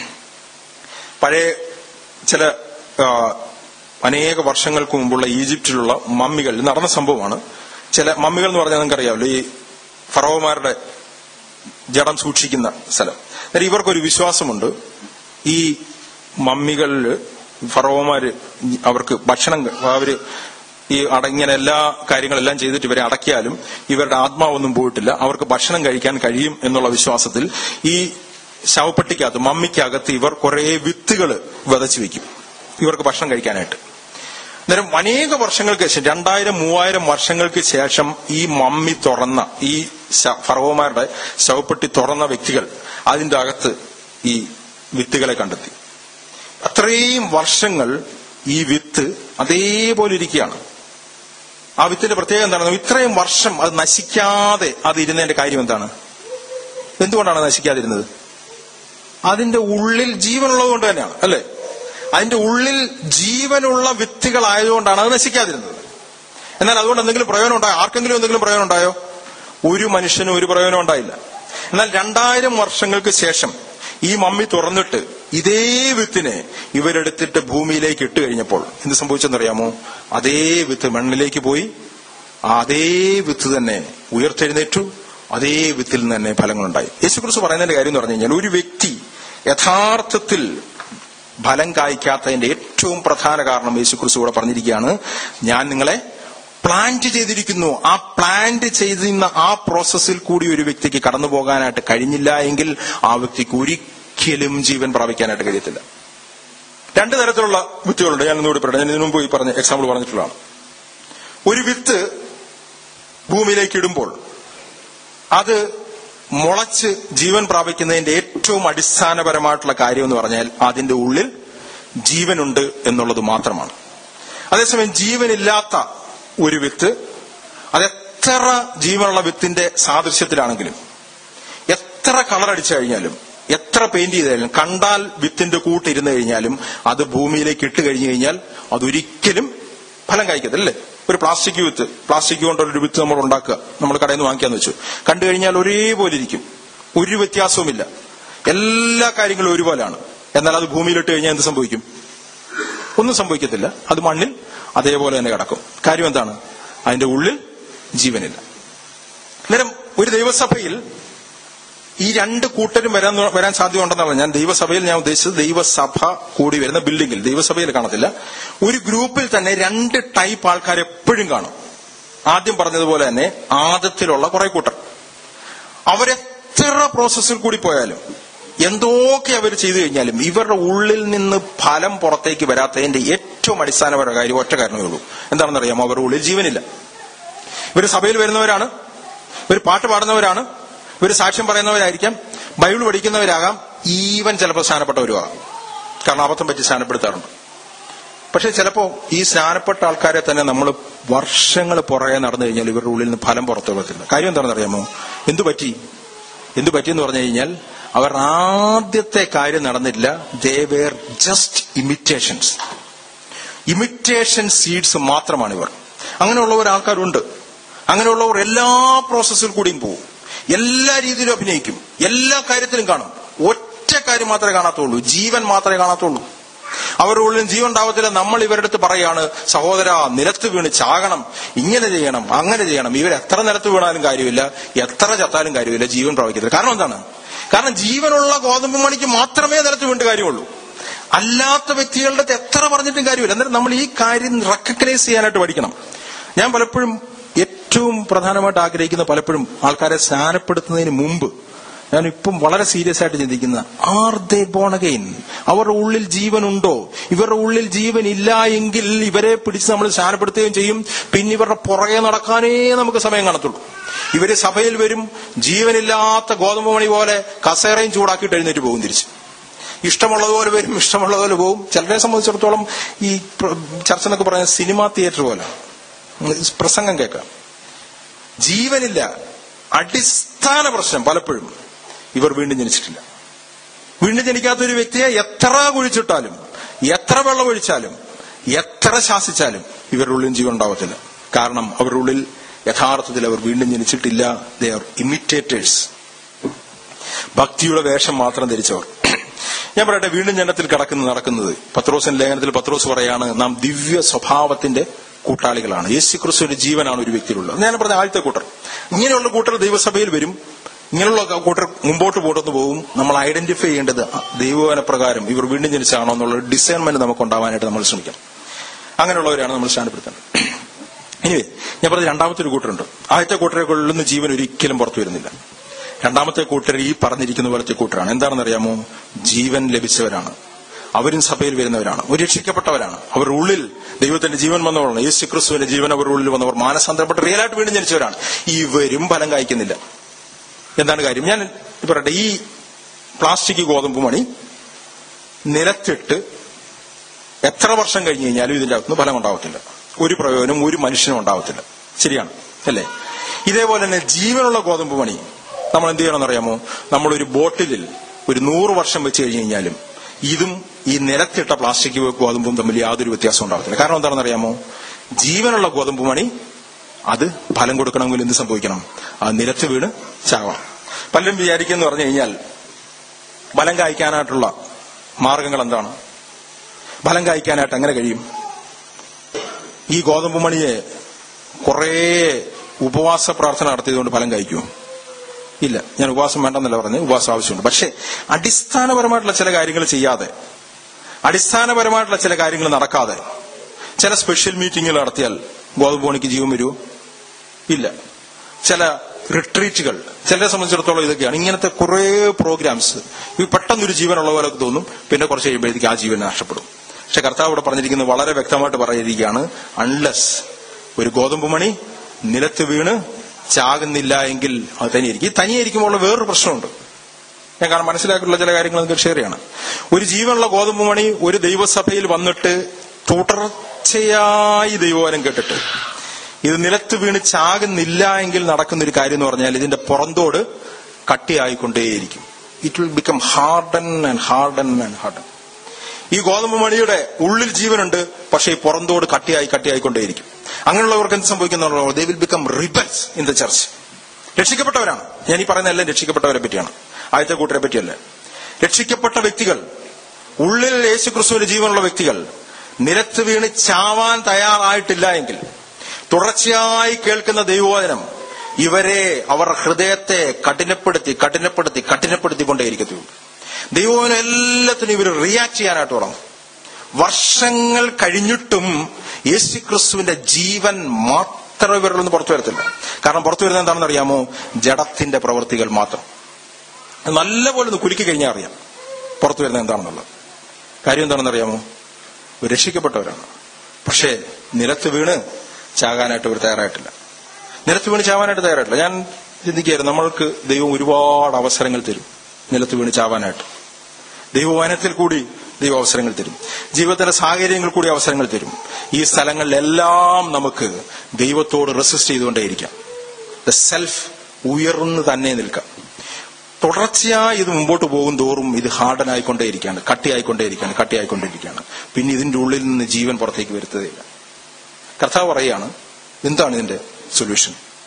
പഴയ ചില ആ, അനേക വർഷങ്ങൾക്ക് മുമ്പുള്ള ഈജിപ്തിലുള്ള മമ്മികൾ ഇത് നടന്ന സംഭവമാണ് ചില മമ്മികൾ എന്ന് പറഞ്ഞാൽ നിങ്ങൾക്കറിയാമല്ലോ ഈ ഫറോമാരുടെ ജഡം സൂക്ഷിക്കുന്ന സ്ഥലം എന്നാൽ ഇവർക്കൊരു വിശ്വാസമുണ്ട് ഈ മമ്മികളിൽ ഫറോമാര് അവർക്ക് ഭക്ഷണം ക- അവര് ഈ അടങ്ങിയ എല്ലാ കാര്യങ്ങളെല്ലാം ചെയ്തിട്ട് ഇവരെ അടക്കിയാലും ഇവരുടെ ആത്മാവൊന്നും പോയിട്ടില്ല അവർക്ക് ഭക്ഷണം കഴിക്കാൻ കഴിയും എന്നുള്ള വിശ്വാസത്തിൽ ഈ ശവപ്പെട്ടിക്കകത്ത് മമ്മിക്കകത്ത് ഇവർ കുറെ വിത്തുകൾ വിതച്ചു വെക്കും ഇവർക്ക് ഭക്ഷണം കഴിക്കാനായിട്ട് അന്നേരം അനേക വർഷങ്ങൾക്ക് ശേഷം രണ്ടായിരം മൂവായിരം വർഷങ്ങൾക്ക് ശേഷം ഈ മമ്മി തുറന്ന ഈ ശ- ഫറവോമാരുടെ ശവപ്പെട്ടി തുറന്ന വ്യക്തികൾ അതിന്റെ അകത്ത് ഈ വിത്തുകളെ കണ്ടെത്തി അത്രയും വർഷങ്ങൾ ഈ വിത്ത് അതേപോലെ ഇരിക്കുകയാണ് ആ വിത്തിന്റെ പ്രത്യേകത എന്താണ് ഇത്രയും വർഷം അത് നശിക്കാതെ അത് ഇരുന്നതിന്റെ കാര്യം എന്താണ് എന്തുകൊണ്ടാണ് നശിക്കാതിരുന്നത് അതിന്റെ ഉള്ളിൽ ജീവനുള്ളത് കൊണ്ട് തന്നെയാണ് അല്ലേ അതിന്റെ ഉള്ളിൽ ജീവനുള്ള വിത്തുകളായതുകൊണ്ടാണ് അത് നശിക്കാതിരുന്നത് എന്നാൽ അതുകൊണ്ട് എന്തെങ്കിലും പ്രയോജനം ഉണ്ടായോ ആർക്കെങ്കിലും എന്തെങ്കിലും പ്രയോജനം ഉണ്ടായോ ഒരു മനുഷ്യനും ഒരു പ്രയോജനം ഉണ്ടായില്ല എന്നാൽ രണ്ടായിരം വർഷങ്ങൾക്ക് ശേഷം ഈ മമ്മി തുറന്നിട്ട് ഇതേ വിത്തിനെ ഇവരെടുത്തിട്ട് ഭൂമിയിലേക്ക് ഇട്ട് കഴിഞ്ഞപ്പോൾ എന്ത് സംഭവിച്ചെന്നറിയാമോ അതേ വിത്ത് മണ്ണിലേക്ക് പോയി ആ അതേ വിത്ത് തന്നെ ഉയർത്തെഴുന്നേറ്റു അതേ വിത്തിൽ നിന്ന് തന്നെ ഫലങ്ങളുണ്ടായി യേശുക്രിസ്തു പറയുന്നതിന്റെ കാര്യം എന്ന് പറഞ്ഞു കഴിഞ്ഞാൽ ഒരു വ്യക്തി യഥാർത്ഥത്തിൽ ഫലം കായ്ക്കാത്തതിന്റെ ഏറ്റവും പ്രധാന കാരണം യേശുക്രിസ്തു കൂടെ പറഞ്ഞിരിക്കുകയാണ് ഞാൻ നിങ്ങളെ പ്ലാന്റ് ചെയ്തിരിക്കുന്നു ആ പ്ലാന്റ് ചെയ്തിരുന്ന ആ പ്രോസസ്സിൽ കൂടി ഒരു വ്യക്തിക്ക് കടന്നു പോകാനായിട്ട് കഴിഞ്ഞില്ല എങ്കിൽ ആ വ്യക്തിക്ക് ഒരിക്കലും ജീവൻ പ്രാപിക്കാനായിട്ട് കഴിയത്തില്ല രണ്ട് തരത്തിലുള്ള വിത്തുകളുണ്ട് ഞാൻ ഇന്നുകൂടി പറയാം ഞാൻ ഇതിനു മുമ്പ് ഈ പറഞ്ഞ എക്സാമ്പിൾ പറഞ്ഞിട്ടുള്ളതാണ് ഒരു വിത്ത് ഭൂമിയിലേക്ക് ഇടുമ്പോൾ അത് മുളച്ച് ജീവൻ പ്രാപിക്കുന്നതിന്റെ ഏറ്റവും അടിസ്ഥാനപരമായിട്ടുള്ള കാര്യം എന്ന് പറഞ്ഞാൽ അതിന്റെ ഉള്ളിൽ ജീവനുണ്ട് എന്നുള്ളത് മാത്രമാണ് അതേസമയം ജീവനില്ലാത്ത ഒരു വിത്ത് അത് എത്ര ജീവനുള്ള വിത്തിന്റെ സാദൃശ്യത്തിലാണെങ്കിലും എത്ര കളർ അടിച്ചു കഴിഞ്ഞാലും എത്ര പെയിന്റ് ചെയ്ത് കഴിഞ്ഞാലും കണ്ടാൽ വിത്തിന്റെ കൂട്ടിരുന്ന് കഴിഞ്ഞാലും അത് ഭൂമിയിലേക്ക് ഇട്ട് കഴിഞ്ഞു കഴിഞ്ഞാൽ അതൊരിക്കലും ഫലം കായ്ക്കത്തില്ലേ ഒരു പ്ലാസ്റ്റിക് വിത്ത് പ്ലാസ്റ്റിക് കൊണ്ടുള്ള ഒരു വിത്ത് നമ്മൾ ഉണ്ടാക്കുക നമ്മൾ കടയിൽ നിന്ന് വാങ്ങിക്കാന്ന് വെച്ചു കണ്ടു കഴിഞ്ഞാൽ ഒരേപോലെ ഇരിക്കും ഒരു വ്യത്യാസവുമില്ല എല്ലാ കാര്യങ്ങളും ഒരുപോലെയാണ് എന്നാൽ അത് ഭൂമിയിലിട്ട് കഴിഞ്ഞാൽ എന്ത് സംഭവിക്കും ഒന്നും സംഭവിക്കത്തില്ല അത് മണ്ണിൽ അതേപോലെ തന്നെ കിടക്കും കാര്യം എന്താണ് അതിന്റെ ഉള്ളിൽ ജീവനില്ല അന്നേരം ഒരു ദൈവസഭയിൽ ഈ രണ്ട് കൂട്ടരും വരാൻ വരാൻ സാധ്യതയുണ്ടെന്നാണ് ഞാൻ ദൈവസഭയിൽ ഞാൻ ഉദ്ദേശിച്ചത് ദൈവസഭ കൂടി വരുന്ന ബിൽഡിംഗിൽ ദൈവസഭയിൽ കാണത്തില്ല ഒരു ഗ്രൂപ്പിൽ തന്നെ രണ്ട് ടൈപ്പ് ആൾക്കാർ എപ്പോഴും കാണും ആദ്യം പറഞ്ഞതുപോലെ തന്നെ ആദത്തിലുള്ള കുറെ കൂട്ടർ അവരെത്ര പ്രോസസ്സിൽ കൂടി പോയാലും എന്തൊക്കെ അവർ ചെയ്തു കഴിഞ്ഞാലും ഇവരുടെ ഉള്ളിൽ നിന്ന് ഫലം പുറത്തേക്ക് വരാത്തതിന്റെ ഏറ്റവും അടിസ്ഥാനപരമായ കാര്യം ഒറ്റ കാരണമേ ഉള്ളൂ എന്താണെന്ന് അറിയാമോ അവരുടെ ഉള്ളിൽ ജീവനില്ല ഇവർ സഭയിൽ വരുന്നവരാണ് ഇവർ പാട്ട് പാടുന്നവരാണ് ഇവർ സാക്ഷ്യം പറയുന്നവരായിരിക്കാം ബൈബിൾ പഠിക്കുന്നവരാകാം ഈവൻ ചിലപ്പോൾ സ്നാനപ്പെട്ടവരുമാകാം കാരണം അബദ്ധം പറ്റി സ്നാനപ്പെടുത്താറുണ്ട് പക്ഷെ ചിലപ്പോ ഈ സ്നാനപ്പെട്ട ആൾക്കാരെ തന്നെ നമ്മൾ വർഷങ്ങൾ പുറകെ നടന്നു കഴിഞ്ഞാൽ ഇവരുടെ ഉള്ളിൽ നിന്ന് ഫലം പുറത്തു വരത്തില്ല കാര്യം എന്താണെന്ന് അറിയാമോ എന്തു പറ്റി എന്തു പറ്റിയെന്ന് പറഞ്ഞു കഴിഞ്ഞാൽ അവർ ആദ്യത്തെ കാര്യം നടന്നില്ല they were just imitations imitation seeds മാത്രമാണ് ഇവർ അങ്ങനെയുള്ള ഒരു ആൾക്കാരുണ്ട് അങ്ങനെയുള്ളവർ എല്ലാ പ്രോസസ്സിൽ കൂടിയും പോകും എല്ലാ രീതിയിലും അഭിനയിക്കും എല്ലാ കാര്യത്തിലും കാണും ഒറ്റ കാര്യം മാത്രമേ കാണാത്തുള്ളൂ ജീവൻ മാത്രമേ കാണാത്തുള്ളൂ അവരുടെ ഉള്ളിൽ ജീവൻ ഉണ്ടാവത്തില്ല നമ്മൾ ഇവരുടെ അടുത്ത് പറയാണ് സഹോദര നിലത്ത് വീണ് ചാകണം ഇങ്ങനെ ചെയ്യണം അങ്ങനെ ചെയ്യണം ഇവർ എത്ര നിലത്ത് വീണാലും കാര്യമില്ല എത്ര ചത്താലും കാര്യമില്ല ജീവൻ പ്രാപിക്കത്തില്ല കാരണം എന്താണ് കാരണം ജീവനുള്ള ഗോതമ്പ് മണിക്ക് മാത്രമേ നിലത്ത് വീണ്ട കാര്യമുള്ളൂ അല്ലാത്ത വ്യക്തികളുടെ അടുത്ത് എത്ര പറഞ്ഞിട്ടും കാര്യമില്ല അന്നേരം നമ്മൾ ഈ കാര്യം റെക്കഗ്നൈസ് ചെയ്യാനായിട്ട് പഠിക്കണം ഞാൻ പലപ്പോഴും ഏറ്റവും പ്രധാനമായിട്ട് ആഗ്രഹിക്കുന്ന പലപ്പോഴും ആൾക്കാരെ സ്നാനപ്പെടുത്തുന്നതിന് മുമ്പ് ഞാൻ ഇപ്പം വളരെ സീരിയസ് ആയിട്ട് ചിന്തിക്കുന്ന ആർ ദേ ബോൺ അഗൈൻ അവരുടെ ഉള്ളിൽ ജീവനുണ്ടോ ഇവരുടെ ഉള്ളിൽ ജീവൻ ഇല്ല എങ്കിൽ ഇവരെ പിടിച്ച് നമ്മൾ സ്നാനപ്പെടുത്തുകയും ചെയ്യും പിന്നെ ഇവരുടെ പുറകെ നടക്കാനേ നമുക്ക് സമയം കാണത്തുള്ളൂ ഇവര് സഭയിൽ വരും ജീവനില്ലാത്ത ഗോതമ്പ് മണി പോലെ കസേറയും ചൂടാക്കിയിട്ട് എഴുന്നേറ്റ് പോകും തിരിച്ച് ഇഷ്ടമുള്ളതുപോലെ വരും ഇഷ്ടമുള്ളതുപോലെ പോകും ചിലരെ സംബന്ധിച്ചിടത്തോളം ഈ പ്ര- ചർച്ച എന്നൊക്കെ പറയുന്ന സിനിമാ തിയേറ്റർ പോലെ പ്രസംഗം കേൾക്കാം ജീവനില്ല അടിസ്ഥാന പ്രശ്നം പലപ്പോഴും ഇവർ വീണ്ടും ജനിച്ചിട്ടില്ല വീണ്ടും ജനിക്കാത്ത ഒരു വ്യക്തിയെ എത്ര കുഴിച്ചിട്ടാലും എത്ര വെള്ളം ഒഴിച്ചാലും എത്ര ശാസിച്ചാലും ഇവരുടെ ഉള്ളിൽ ജീവൻ ഉണ്ടാവത്തില്ല കാരണം അവരുടെ ഉള്ളിൽ യഥാർത്ഥത്തിൽ അവർ വീണ്ടും ജനിച്ചിട്ടില്ല ദേ ആർ ഇമിറ്റേറ്റേഴ്സ് ഭക്തിയുടെ വേഷം മാത്രം ധരിച്ചവർ ഞാൻ പറയട്ടെ വീണ്ടും ജനത്തിൽ കടക്കുന്നത് നടക്കുന്നത് പത്രോസിന്റെ ലേഖനത്തിൽ പത്രോസ് പറയാണ് നാം ദിവ്യ സ്വഭാവത്തിന്റെ കൂട്ടാളികളാണ് യേശു ക്രിസ്തുവിന്റെ ജീവനാണ് ഒരു വ്യക്തിയിലുള്ളത് ഞാൻ പറഞ്ഞ ആദ്യത്തെ കൂട്ടർ ഇങ്ങനെയുള്ള കൂട്ടർ ദൈവസഭയിൽ വരും ഇങ്ങനെയുള്ള കൂട്ടർ മുമ്പോട്ട് പോടുന്നു പോകും നമ്മൾ ഐഡന്റിഫൈ ചെയ്യേണ്ടത് ദൈവവന പ്രകാരം ഇവർ വീണ്ടും ജനിച്ചാണോ എന്നുള്ള ഡിസൈൻമെന്റ് നമുക്ക് ഉണ്ടാവാനായിട്ട് നമ്മൾ ശ്രമിക്കണം അങ്ങനെയുള്ളവരെയാണ് നമ്മൾ സ്റ്റാൻഡപ്പെടുത്തേണ്ടത് ഇനി ഞാൻ പറഞ്ഞ രണ്ടാമത്തെ ഒരു കൂട്ടരുണ്ട് ആദ്യത്തെ കൂട്ടരകളിൽ നിന്ന് ജീവൻ ഒരിക്കലും പുറത്തു വരുന്നില്ല രണ്ടാമത്തെ കൂട്ടർ ഈ പറഞ്ഞിരിക്കുന്ന പോലത്തെ കൂട്ടരാണ് എന്താണെന്ന് അറിയാമോ ജീവൻ ലഭിച്ചവരാണ് അവരും സഭയിൽ വരുന്നവരാണ് ഒരു രക്ഷിക്കപ്പെട്ടവരാണ് അവരുടെ ഉള്ളിൽ ദൈവത്തിന്റെ ജീവൻ വന്നവരാണ് യേശു ക്രിസ്തുവിന്റെ ജീവൻ അവരുടെ ഉള്ളിൽ വന്നവർ മാനസാന്തരപ്പെട്ട് റിയലായിട്ട് വീണ്ടും ജനിച്ചവരാണ് ഇവരും ഫലം കായ്ക്കുന്നില്ല എന്താണ് കാര്യം ഞാൻ പറയട്ടെ ഈ പ്ലാസ്റ്റിക് ഗോതമ്പ് മണി നിലത്തിട്ട് എത്ര വർഷം കഴിഞ്ഞ് കഴിഞ്ഞാലും ഇതിന്റെ അകത്തുനിന്ന് ഫലം ഉണ്ടാവത്തില്ല ഒരു പ്രയോജനം ഒരു മനുഷ്യനും ഉണ്ടാവത്തില്ല ശരിയാണ് അല്ലേ ഇതേപോലെ തന്നെ ജീവനുള്ള ഗോതമ്പ് മണി നമ്മൾ എന്ത് ചെയ്യണമെന്ന് അറിയാമോ നമ്മളൊരു ബോട്ടിലിൽ ഒരു നൂറ് വർഷം വെച്ച് കഴിഞ്ഞ് കഴിഞ്ഞാലും ഇതും ഈ നിലത്തിട്ട പ്ലാസ്റ്റിക് ഗോതമ്പും തമ്മിൽ യാതൊരു വ്യത്യാസം ഉണ്ടാവത്തില്ല കാരണം എന്താണെന്ന് അറിയാമോ ജീവനുള്ള ഗോതമ്പ് മണി അത് ഫലം കൊടുക്കണമെങ്കിൽ എന്ത് സംഭവിക്കണം ആ നിലത്ത് വീണ് ചാവാം പലരും വിചാരിക്കുന്നു പറഞ്ഞു കഴിഞ്ഞാൽ ഫലം കായ്ക്കാനായിട്ടുള്ള മാർഗങ്ങൾ എന്താണ് ഫലം കായ്ക്കാനായിട്ട് എങ്ങനെ കഴിയും ഈ ഗോതമ്പ് മണിയെ കുറേ ഉപവാസ പ്രാർത്ഥന നടത്തിയതുകൊണ്ട് ഫലം കായ്ക്കുമോ ഇല്ല ഞാൻ ഉപവാസം വേണ്ടെന്നല്ല പറഞ്ഞത് ഉപവാസം ആവശ്യമുണ്ട് പക്ഷേ അടിസ്ഥാനപരമായിട്ടുള്ള ചില കാര്യങ്ങൾ ചെയ്യാതെ അടിസ്ഥാനപരമായിട്ടുള്ള ചില കാര്യങ്ങൾ നടക്കാതെ ചില സ്പെഷ്യൽ മീറ്റിംഗുകൾ നടത്തിയാൽ ഗോതമ്പ് മണിക്ക് ജീവൻ വരുമോ ഇല്ല ചില റിട്രീറ്റുകൾ ചിലരെ സംബന്ധിച്ചിടത്തോളം ഇതൊക്കെയാണ് ഇങ്ങനത്തെ കുറെ പ്രോഗ്രാംസ് ഈ പെട്ടെന്നൊരു ജീവനുള്ള പോലെ തോന്നും പിന്നെ കുറച്ച് കഴിയുമ്പോഴത്തേക്ക് ആ ജീവൻ നഷ്ടപ്പെടും പക്ഷെ കർത്താവ് ഇവിടെ പറഞ്ഞിരിക്കുന്നത് വളരെ വ്യക്തമായിട്ട് പറഞ്ഞിരിക്കുകയാണ് അൺലെസ് ഒരു ഗോതമ്പ് മണി നിലത്ത് വീണ് ചാകുന്നില്ല എങ്കിൽ അത് തനിയായിരിക്കും ഈ തനിയായിരിക്കുമ്പോൾ വേറൊരു പ്രശ്നമുണ്ട് ഞാൻ കാരണം മനസ്സിലാക്കിയിട്ടുള്ള ചില കാര്യങ്ങൾ നിങ്ങൾക്ക് ഷെയർ ചെയ്യണം ഒരു ജീവനുള്ള ഗോതമ്പ് മണി ഒരു ദൈവസഭയിൽ വന്നിട്ട് തുടർച്ചയായി ദൈവവനം കേട്ടിട്ട് ഇത് നിലത്ത് വീണ് ചാകുന്നില്ല എങ്കിൽ നടക്കുന്ന ഒരു കാര്യം എന്ന് പറഞ്ഞാൽ ഇതിന്റെ പുറന്തോട് കട്ടിയായിക്കൊണ്ടേയിരിക്കും it will become harden and harden and harden ഈ ഗോതമ്പ് മണിയുടെ ഉള്ളിൽ ജീവനുണ്ട് പക്ഷേ ഈ പുറന്തോട് കട്ടിയായി കട്ടിയായിക്കൊണ്ടേയിരിക്കും അങ്ങനെയുള്ളവർക്ക് എന്ത് സംഭവിക്കുന്ന they will become rebels in the church രക്ഷിക്കപ്പെട്ടവരാണ് ഞാൻ ഈ പറയുന്ന എല്ലാം രക്ഷിക്കപ്പെട്ടവരെ പറ്റിയാണ് ആദ്യത്തെ കൂട്ടരെ പറ്റിയല്ല രക്ഷിക്കപ്പെട്ട വ്യക്തികൾ ഉള്ളിൽ യേശു ക്രിസ്തുവിന്റെ ജീവനുള്ള വ്യക്തികൾ നിലത്ത് വീണ് ചാവാൻ തയ്യാറായിട്ടില്ല എങ്കിൽ തുടർച്ചയായി കേൾക്കുന്ന ദൈവവചനം ഇവരെ അവരുടെ ഹൃദയത്തെ കഠിനപ്പെടുത്തി കഠിനപ്പെടുത്തി കഠിനപ്പെടുത്തിക്കൊണ്ടേയിരിക്കത്തുള്ളൂ ദൈവവചനം എല്ലാത്തിനും ഇവർ റിയാക്ട് ചെയ്യാനായിട്ട് തുടങ്ങും വർഷങ്ങൾ കഴിഞ്ഞിട്ടും യേശു ക്രിസ്തുവിന്റെ ജീവൻ മാത്രം ഇവരിൽ നിന്ന് പുറത്തു വരത്തില്ല കാരണം പുറത്തു വരുന്നത് എന്താണെന്ന് അറിയാമോ ജഡത്തിന്റെ പ്രവൃത്തികൾ മാത്രം അത് നല്ലപോലെ ഒന്ന് കുലുക്കി കഴിഞ്ഞാൽ അറിയാം പുറത്തു വരുന്നത് എന്താണെന്നുള്ളത് കാര്യം എന്താണെന്ന് അറിയാമോ ഇവർ രക്ഷിക്കപ്പെട്ടവരാണ് പക്ഷേ നിലത്ത് വീണ് ചാകാനായിട്ട് ഇവർ തയ്യാറായിട്ടില്ല നിലത്ത് വീണ് ചാവാനായിട്ട് തയ്യാറായിട്ടില്ല ഞാൻ ചിന്തിക്കുകയായിരുന്നു നമ്മൾക്ക് ദൈവം ഒരുപാട് അവസരങ്ങൾ തരും നിലത്ത് വീണ് ചാവാനായിട്ട് ദൈവവനത്തിൽ കൂടി ദൈവ അവസരങ്ങൾ തരും ജീവിതത്തിലെ സാഹചര്യങ്ങൾ കൂടി അവസരങ്ങൾ തരും ഈ സ്ഥലങ്ങളിലെല്ലാം നമുക്ക് ദൈവത്തോട് റെസിസ്റ്റ് ചെയ്തുകൊണ്ടേയിരിക്കാം ദ സെൽഫ് ഉയർന്ന് തന്നെ നിൽക്കാം തുടർച്ചയായി ഇത് മുമ്പോട്ട് പോകും തോറും ഇത് ഹാർഡൻ ആയിക്കൊണ്ടേയിരിക്കുകയാണ് കട്ടിയായിക്കൊണ്ടേയിരിക്കുകയാണ് കട്ടിയായിക്കൊണ്ടിരിക്കുകയാണ് പിന്നെ ഇതിന്റെ ഉള്ളിൽ നിന്ന് ജീവൻ പുറത്തേക്ക് വരുത്തതേയില്ല കർത്താവ് പറയുകയാണ് എന്താണ് ഇതിന്റെ സൊല്യൂഷൻ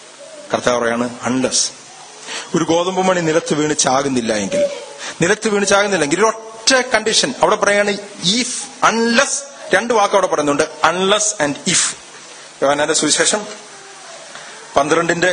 കർത്താവ് പറയാണ് അൺലസ് ഒരു ഗോതമ്പ് മണി നിലത്ത് വീണ് ചാകുന്നില്ല എങ്കിൽ നിലത്ത് വീണ് ചാകുന്നില്ലെങ്കിൽ ഒരു ഒറ്റ കണ്ടീഷൻ അവിടെ പറയാണ് ഇഫ് അൺലസ് രണ്ട് വാക്ക് അവിടെ പറയുന്നുണ്ട് അൺലസ് ആൻഡ് ഇഫ് യോഹന്നാന്റെ സുവിശേഷം പന്ത്രണ്ടിന്റെ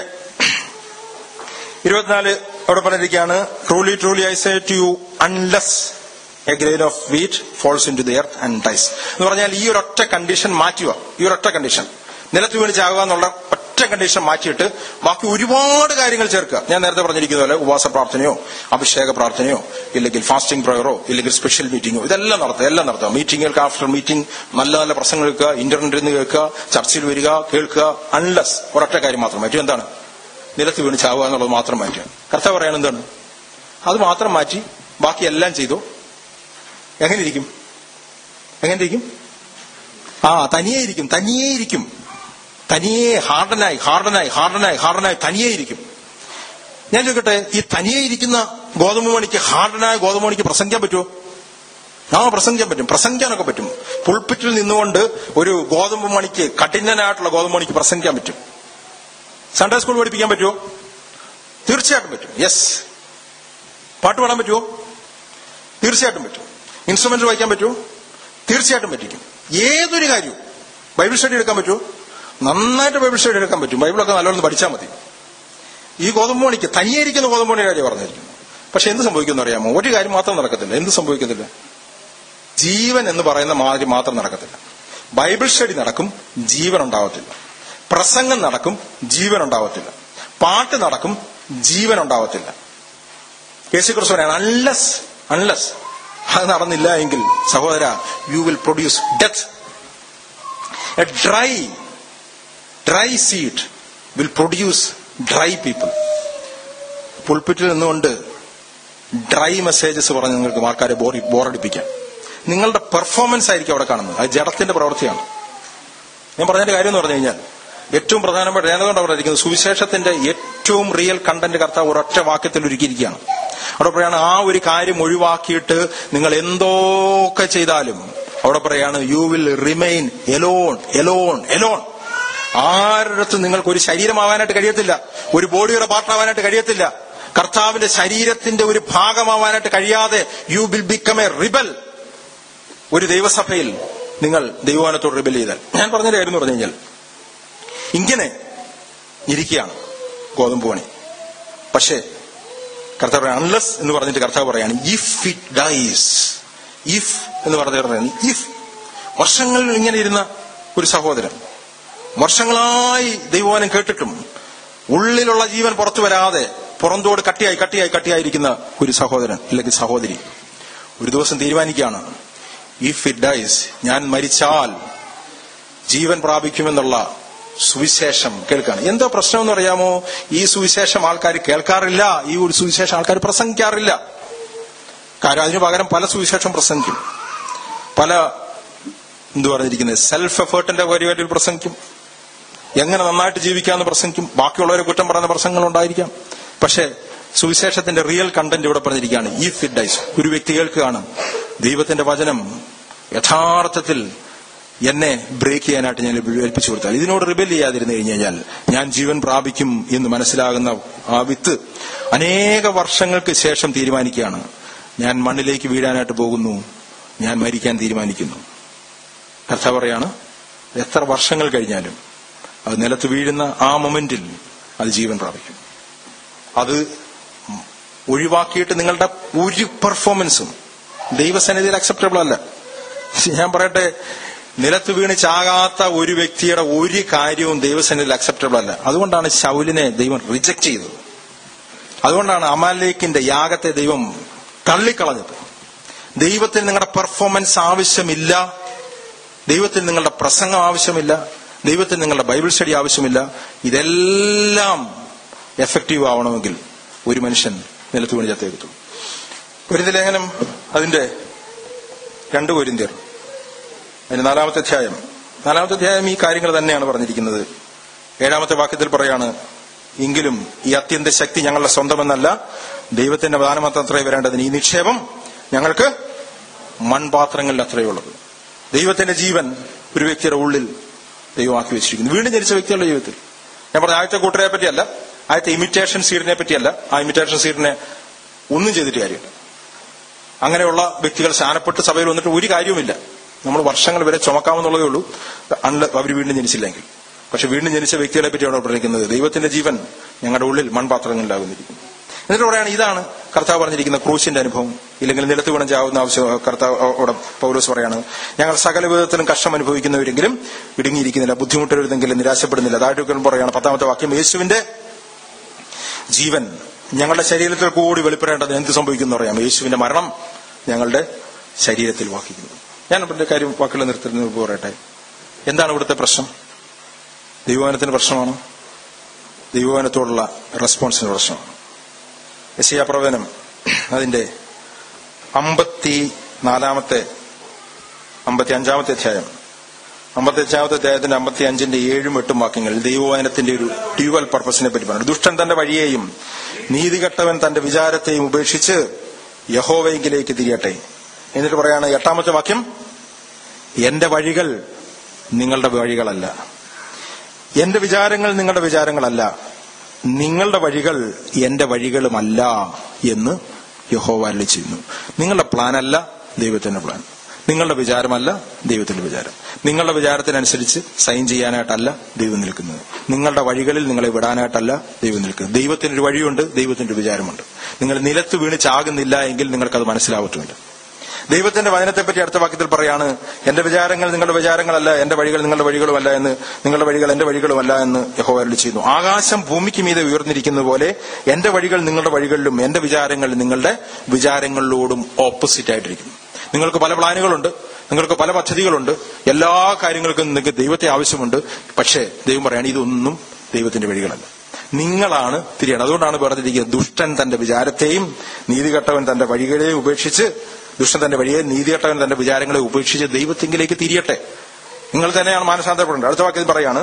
ഇരുപത്തിനാല് അവിടെ പറഞ്ഞിരിക്കുകയാണ് truly truly I say to you unless a grain of wheat falls into the earth and dies എന്ന് പറഞ്ഞാൽ ഈ ഒരു ഒറ്റ കണ്ടീഷൻ മാറ്റുക ഈ ഒരു ഒറ്റ കണ്ടീഷൻ നിലത്ത് വീണ് ചാകുക എന്നുള്ള ഒറ്റ കണ്ടീഷൻ മാറ്റിയിട്ട് ബാക്കി ഒരുപാട് കാര്യങ്ങൾ ചേർക്കുക ഞാൻ നേരത്തെ പറഞ്ഞിരിക്കുന്ന പോലെ ഉപവാസ പ്രാർത്ഥനയോ അഭിഷേക പ്രാർത്ഥനയോ ഇല്ലെങ്കിൽ ഫാസ്റ്റിംഗ് പ്രയറോ ഇല്ലെങ്കിൽ സ്പെഷ്യൽ മീറ്റിംഗോ ഇതെല്ലാം നടത്തുക എല്ലാം നടത്തുക മീറ്റിംഗുകൾക്ക് ആഫ്റ്റർ മീറ്റിംഗ് നല്ല നല്ല പ്രസംഗം കേൾക്കുക ഇന്റർനെറ്റിൽ നിന്ന് കേൾക്കുക ചർച്ചയിൽ വരിക കേൾക്കുക അൺലെസ് ഒരൊറ്റ കാര്യം മാത്രം മാറ്റി എന്താണ് നിലത്ത് വീണ് ചാവുക എന്നുള്ളത് മാത്രം മാറ്റുക കർത്താവ് പറയാൻ എന്താണ് അത് മാത്രം മാറ്റി ബാക്കി എല്ലാം ചെയ്തോ എങ്ങനെ ഇരിക്കും എങ്ങനെ ഇരിക്കും ആ തനിയെ ഇരിക്കും തനിയെ ഇരിക്കും തനിയെ ഹാർഡനായി ഹാർഡനായി ഹാർഡനായി ഹാർഡനായി തനിയെ ഇരിക്കും ഞാൻ ചോദിക്കട്ടെ ഈ തനിയെ ഇരിക്കുന്ന ഗോതമ്പ് മണിക്ക് ഹാർഡനായ ഗോതമ്പ് മണിക്ക് പ്രസംഗിക്കാൻ പറ്റുമോ ആ പ്രസംഗിക്കാൻ പറ്റും പ്രസംഗിക്കാനൊക്കെ പറ്റും പുൾപ്പിറ്റിൽ നിന്നുകൊണ്ട് ഒരു ഗോതമ്പ് മണിക്ക് കഠിനനായിട്ടുള്ള ഗോതമ്പ് മണിക്ക് പ്രസംഗിക്കാൻ പറ്റും സൺഡേ സ്കൂൾ പഠിപ്പിക്കാൻ പറ്റുമോ തീർച്ചയായിട്ടും പറ്റും യെസ് പാട്ട് പാടാൻ പറ്റുമോ തീർച്ചയായിട്ടും പറ്റും ഇൻസ്ട്രുമെന്റ് വായിക്കാൻ പറ്റുമോ തീർച്ചയായിട്ടും പറ്റിക്കും ഏതൊരു കാര്യവും ബൈബിൾ സ്റ്റഡി എടുക്കാൻ പറ്റുമോ നന്നായിട്ട് ബൈബിൾ സ്റ്റഡി എടുക്കാൻ പറ്റും ബൈബിളൊക്കെ നല്ലോണം പഠിച്ചാൽ മതി ഈ ഗോതമ്പ് മണിക്ക് തനിയെ ഇരിക്കുന്ന ഗോതമ്പ് മണിയുടെ കാര്യം പറഞ്ഞിരിക്കുന്നു പക്ഷെ എന്ത് സംഭവിക്കുമെന്ന് അറിയാമോ ഒരു കാര്യം മാത്രം നടക്കത്തില്ല എന്ത് സംഭവിക്കത്തില്ല ജീവൻ എന്ന് പറയുന്ന മാതിരി മാത്രം നടക്കത്തില്ല ബൈബിൾ സ്റ്റഡി നടക്കും ജീവൻ ഉണ്ടാവത്തില്ല പ്രസംഗം നടക്കും ജീവൻ ഉണ്ടാവത്തില്ല പാട്ട് നടക്കും ജീവൻ ഉണ്ടാവത്തില്ല യേശുക്രിസ്തു പറയാണ് അൺലസ് അൺലസ് അത് നടന്നില്ല എങ്കിൽ സഹോദര you will produce death a dry dry seed will produce dry people പുൾപ്പിറ്റിൽ നിന്നുകൊണ്ട് ഡ്രൈ മെസ്സേജസ് പറഞ്ഞ് നിങ്ങൾക്ക് ആൾക്കാരെ ബോറി ബോറടിപ്പിക്കാം നിങ്ങളുടെ പെർഫോമൻസ് ആയിരിക്കും അവിടെ കാണുന്നത് അത് ജഡത്തിന്റെ പ്രവൃത്തിയാണ് ഞാൻ പറഞ്ഞതിന്റെ കാര്യം എന്ന് പറഞ്ഞു കഴിഞ്ഞാൽ ഏറ്റവും പ്രധാനപ്പെട്ട ഏതുകൊണ്ട് അവിടെ ഇരിക്കുന്നത് സുവിശേഷത്തിന്റെ ഏറ്റവും റിയൽ കണ്ടന്റ് കർത്താവ് ഒരൊറ്റ വാക്യത്തിൽ ഒരുക്കിയിരിക്കുകയാണ് അവിടെ പറയാണ് ആ ഒരു കാര്യം ഒഴിവാക്കിയിട്ട് നിങ്ങൾ എന്തൊക്കെ ചെയ്താലും അവിടെ പറയാണ് you will remain alone alone alone ആരുടെ നിങ്ങൾക്ക് ഒരു ശരീരമാവാനായിട്ട് കഴിയത്തില്ല ഒരു ബോഡിയുടെ പാർട്ടാവാനായിട്ട് കഴിയത്തില്ല കർത്താവിന്റെ ശരീരത്തിന്റെ ഒരു ഭാഗമാവാനായിട്ട് കഴിയാതെ you will become a rebel ഒരു ദൈവസഭയിൽ നിങ്ങൾ ദൈവവാനത്തോട് റിബൽ ചെയ്താൽ ഞാൻ പറഞ്ഞ കാര്യം എന്ന് പറഞ്ഞു കഴിഞ്ഞാൽ ഇങ്ങനെ ഇരിക്കുകയാണ് ഗോതമ്പ് പണി പക്ഷേ കർത്താവ് അൺലസ് എന്ന് പറഞ്ഞിട്ട് കർത്താവ് പറയാണ് ഇഫ് ഇറ്റ് ഡൈസ് ഇഫ് എന്ന് പറഞ്ഞു ഇഫ് വർഷങ്ങളിൽ ഇങ്ങനെ ഇരുന്ന ഒരു സഹോദരൻ വർഷങ്ങളായി ദൈവവാനം കേട്ടിട്ടും ഉള്ളിലുള്ള ജീവൻ പുറത്തു വരാതെ പുറന്തോട് കട്ടിയായി കട്ടിയായി കട്ടിയായിരിക്കുന്ന ഒരു സഹോദരൻ അല്ലെങ്കിൽ സഹോദരി ഒരു ദിവസം തീരുമാനിക്കുകയാണ് ഇഫ് ഇറ്റ് ഡൈസ് ഞാൻ മരിച്ചാൽ ജീവൻ പ്രാപിക്കുമെന്നുള്ള സുവിശേഷം കേൾക്കാണ് എന്തോ പ്രശ്നം എന്ന് അറിയാമോ ഈ സുവിശേഷം ആൾക്കാർ കേൾക്കാറില്ല ഈ ഒരു സുവിശേഷം ആൾക്കാർ പ്രസംഗിക്കാറില്ല കാര്യം അതിനു പകരം പല സുവിശേഷം പ്രസംഗിക്കും പല എന്തു പറഞ്ഞിരിക്കുന്നത് സെൽഫ് എഫേർട്ടിന്റെ പരിപാടിയിൽ പ്രസംഗിക്കും എങ്ങനെ നന്നായിട്ട് ജീവിക്കാമെന്ന് പ്രസംഗിക്കും ബാക്കിയുള്ളവരെ കുറ്റം പറയുന്ന പ്രസംഗങ്ങൾ ഉണ്ടായിരിക്കാം പക്ഷേ സുവിശേഷത്തിന്റെ റിയൽ കണ്ടന്റ് ഇവിടെ പറഞ്ഞിരിക്കുകയാണ് ഇഫ് ഇറ്റ് ഡൈസ് ഒരു വ്യക്തി കേൾക്കുകയാണ് ദൈവത്തിന്റെ വചനം യഥാർത്ഥത്തിൽ എന്നെ ബ്രേക്ക് ചെയ്യാനായിട്ട് ഞാൻ ഏൽപ്പിച്ചു കൊടുത്താൽ ഇതിനോട് റിബൽ ചെയ്യാതിരുന്നു കഴിഞ്ഞാൽ ഞാൻ ജീവൻ പ്രാപിക്കും എന്ന് മനസ്സിലാകുന്ന ആ വിത്ത് അനേക വർഷങ്ങൾക്ക് ശേഷം തീരുമാനിക്കുകയാണ് ഞാൻ മണ്ണിലേക്ക് വീഴാനായിട്ട് പോകുന്നു ഞാൻ മരിക്കാൻ തീരുമാനിക്കുന്നു കർത്താവ് പറയാണ് എത്ര വർഷങ്ങൾ കഴിഞ്ഞാലും അത് നിലത്ത് വീഴുന്ന ആ മൊമെന്റിൽ അത് ജീവൻ പ്രാപിക്കും അത് ഒഴിവാക്കിയിട്ട് നിങ്ങളുടെ ഒരു പെർഫോമൻസും ദൈവസന്നിധിയിൽ അക്സെപ്റ്റബിൾ അല്ല ഞാൻ പറയട്ടെ നിലത്ത് വീണ് ചാകാത്ത ഒരു വ്യക്തിയുടെ ഒരു കാര്യവും ദൈവസന്നിധിയിൽ അക്സെപ്റ്റബിൾ അല്ല അതുകൊണ്ടാണ് ശൗലിനെ ദൈവം റിജക്ട് ചെയ്തത് അതുകൊണ്ടാണ് അമാലേക്കിന്റെ യാഗത്തെ ദൈവം തള്ളിക്കളഞ്ഞത് ദൈവത്തിന് നിങ്ങളുടെ പെർഫോമൻസ് ആവശ്യമില്ല ദൈവത്തിന് നിങ്ങളുടെ പ്രസംഗം ആവശ്യമില്ല ദൈവത്തിന് നിങ്ങളുടെ ബൈബിൾ സ്റ്റഡി ആവശ്യമില്ല ഇതെല്ലാം എഫക്റ്റീവ് ആവണമെങ്കിൽ ഒരു മനുഷ്യൻ നിലത്ത് വീണ് ചത്തേക്കത്തു ഒരു ലേഖനം അതിന്റെ രണ്ട് കൊരിന്തിയർ അതിന് നാലാമത്തെ അധ്യായം നാലാമത്തെ അധ്യായം ഈ കാര്യങ്ങൾ തന്നെയാണ് പറഞ്ഞിരിക്കുന്നത് ഏഴാമത്തെ വാക്യത്തിൽ പറയാണ് എങ്കിലും ഈ അത്യന്ത ശക്തി ഞങ്ങളുടെ സ്വന്തമെന്നല്ല ദൈവത്തിന്റെ പ്രധാനമന്ത്രം അത്രേ വരേണ്ടതിന് ഈ നിക്ഷേപം ഞങ്ങൾക്ക് മൺപാത്രങ്ങളിൽ അത്രയേ ഉള്ളത് ദൈവത്തിന്റെ ജീവൻ ഒരു വ്യക്തിയുടെ ഉള്ളിൽ ദൈവമാക്കി വെച്ചിരിക്കുന്നു വീണ്ടും ജനിച്ച വ്യക്തികളുടെ ജീവിതത്തിൽ ഞാൻ പറഞ്ഞ ആദ്യത്തെ കൂട്ടരെ പറ്റിയല്ല ആദ്യത്തെ ഇമിറ്റേഷൻ സീഡിനെ പറ്റിയല്ല ആ ഇമിറ്റേഷൻ സീഡിനെ ഒന്നും ചെയ്തിട്ട് കാര്യമില്ല അങ്ങനെയുള്ള വ്യക്തികൾ സ്ഥാനപ്പെട്ട് സഭയിൽ വന്നിട്ട് ഒരു കാര്യവുമില്ല നമ്മൾ വർഷങ്ങൾ വരെ ചുമക്കാമെന്നുള്ളതേ ഉള്ളൂ അല്ല അവർ വീണ്ടും ജനിച്ചില്ലെങ്കിൽ പക്ഷെ വീണ്ടും ജനിച്ച വ്യക്തികളെ പറ്റിയാണ് അവിടെ പറഞ്ഞിരിക്കുന്നത് ദൈവത്തിന്റെ ജീവൻ ഞങ്ങളുടെ ഉള്ളിൽ മൺപാത്രങ്ങളിലാകുന്നിരിക്കുന്നു എന്നിട്ട് പറയാണ് ഇതാണ് കർത്താവ് പറഞ്ഞിരിക്കുന്ന ക്രൂശിന്റെ അനുഭവം ഇല്ലെങ്കിൽ നിലത്ത് വീണം ചാവുന്ന ആവശ്യം കർത്താവ് അവിടെ പൗലോസ് പറയാണ് ഞങ്ങൾ സകല വിധത്തിലും കഷ്ടം അനുഭവിക്കുന്നവരെങ്കിലും ഇടുങ്ങിയിരിക്കുന്നില്ല ബുദ്ധിമുട്ടരുതെങ്കിലും നിരാശപ്പെടുന്നില്ല താഴെ പറയാണ് പത്താമത്തെ വാക്യം യേശുവിന്റെ ജീവൻ ഞങ്ങളുടെ ശരീരത്തിൽ കൂടി വെളിപ്പെടേണ്ടത് എന്ത് സംഭവിക്കുന്നു അറിയാം യേശുവിന്റെ മരണം ഞങ്ങളുടെ ശരീരത്തിൽ വാക്കിക്കുന്നു ഞാൻ എന്റെ കാര്യം വാക്കുകൾ നിർത്തുന്നതിന് മുമ്പ് പറയട്ടെ എന്താണ് ഇവിടുത്തെ പ്രശ്നം ദൈവവനത്തിന് പ്രശ്നമാണോ ദൈവവനത്തോടുള്ള റെസ്പോൺസിന് പ്രശ്നമാണ് യശയ പ്രവചനം അതിന്റെ അമ്പത്തി നാലാമത്തെ അമ്പത്തി അഞ്ചാമത്തെ അധ്യായം അമ്പത്തി അഞ്ചാമത്തെ അധ്യായത്തിന്റെ അമ്പത്തി അഞ്ചിന്റെ ഏഴും എട്ടും വാക്യങ്ങൾ ദൈവവചനത്തിന്റെ ഒരു ഡ്യൂവൽ പർപ്പസിനെ പറ്റി പറഞ്ഞു ദുഷ്ടൻ തന്റെ വഴിയെയും നീതികെട്ടവൻ തന്റെ വിചാരത്തെയും ഉപേക്ഷിച്ച് യഹോവയെങ്കിലേക്ക് തിരിയട്ടെ എന്നിട്ട് പറയാണ് എട്ടാമത്തെ വാക്യം എന്റെ വഴികൾ നിങ്ങളുടെ വഴികളല്ല എന്റെ വിചാരങ്ങൾ നിങ്ങളുടെ വിചാരങ്ങളല്ല നിങ്ങളുടെ വഴികൾ എന്റെ വഴികളുമല്ല എന്ന് യഹോവ അരുളി ചെയ്യുന്നു നിങ്ങളുടെ പ്ലാൻ അല്ല ദൈവത്തിന്റെ പ്ലാൻ നിങ്ങളുടെ വിചാരമല്ല ദൈവത്തിന്റെ വിചാരം നിങ്ങളുടെ വിചാരത്തിനനുസരിച്ച് സൈൻ ചെയ്യാനായിട്ടല്ല ദൈവം നിൽക്കുന്നത് നിങ്ങളുടെ വഴികളിൽ നിങ്ങളെ വിടാനായിട്ടല്ല ദൈവം നിൽക്കുന്നത് ദൈവത്തിന് ഒരു വഴിയുണ്ട് ദൈവത്തിന്റെ ഒരു വിചാരമുണ്ട് നിങ്ങൾ നിലത്ത് വീണ് ചാകുന്നില്ല എങ്കിൽ നിങ്ങൾക്കത് മനസ്സിലാവത്തുമില്ല ദൈവത്തിന്റെ വചനത്തെപ്പറ്റി അടുത്ത വാക്യത്തിൽ പറയാണ് എന്റെ വിചാരങ്ങൾ നിങ്ങളുടെ വിചാരങ്ങളല്ല എന്റെ വഴികൾ നിങ്ങളുടെ വഴികളുമല്ല എന്ന് നിങ്ങളുടെ വഴികൾ എന്റെ വഴികളുമല്ല എന്ന് യഹോവ അരുളി ചെയ്യുന്നു ആകാശം ഭൂമിക്ക് മീതെ ഉയർന്നിരിക്കുന്ന പോലെ എന്റെ വഴികൾ നിങ്ങളുടെ വഴികളിലും എന്റെ വിചാരങ്ങൾ നിങ്ങളുടെ വിചാരങ്ങളിലോടും ഓപ്പോസിറ്റ് ആയിട്ടിരിക്കുന്നു നിങ്ങൾക്ക് പല പ്ലാനുകളുണ്ട് നിങ്ങൾക്ക് പല പദ്ധതികളുണ്ട് എല്ലാ കാര്യങ്ങൾക്കും നിങ്ങൾക്ക് ദൈവത്തെ ആവശ്യമുണ്ട് പക്ഷേ ദൈവം പറയാണ് ഇതൊന്നും ദൈവത്തിന്റെ വഴികളല്ല നിങ്ങളാണ് തിരിയണം അതുകൊണ്ടാണ് പറഞ്ഞിരിക്കുന്നത് ദുഷ്ടൻ തന്റെ വിചാരത്തെയും നീതികെട്ടവൻ തന്റെ വഴികളെയും ഉപേക്ഷിച്ച് ദുഷ്ടൻ തന്റെ വഴിയെ നീതികെട്ടവൻ തന്റെ വിചാരങ്ങളെ ഉപേക്ഷിച്ച് ദൈവത്തിങ്കിലേക്ക് തിരിയട്ടെ നിങ്ങൾ തന്നെയാണ് മാനസാന്തരപ്പെടേണ്ടത് അടുത്ത വാക്യത്തിൽ പറയാണ്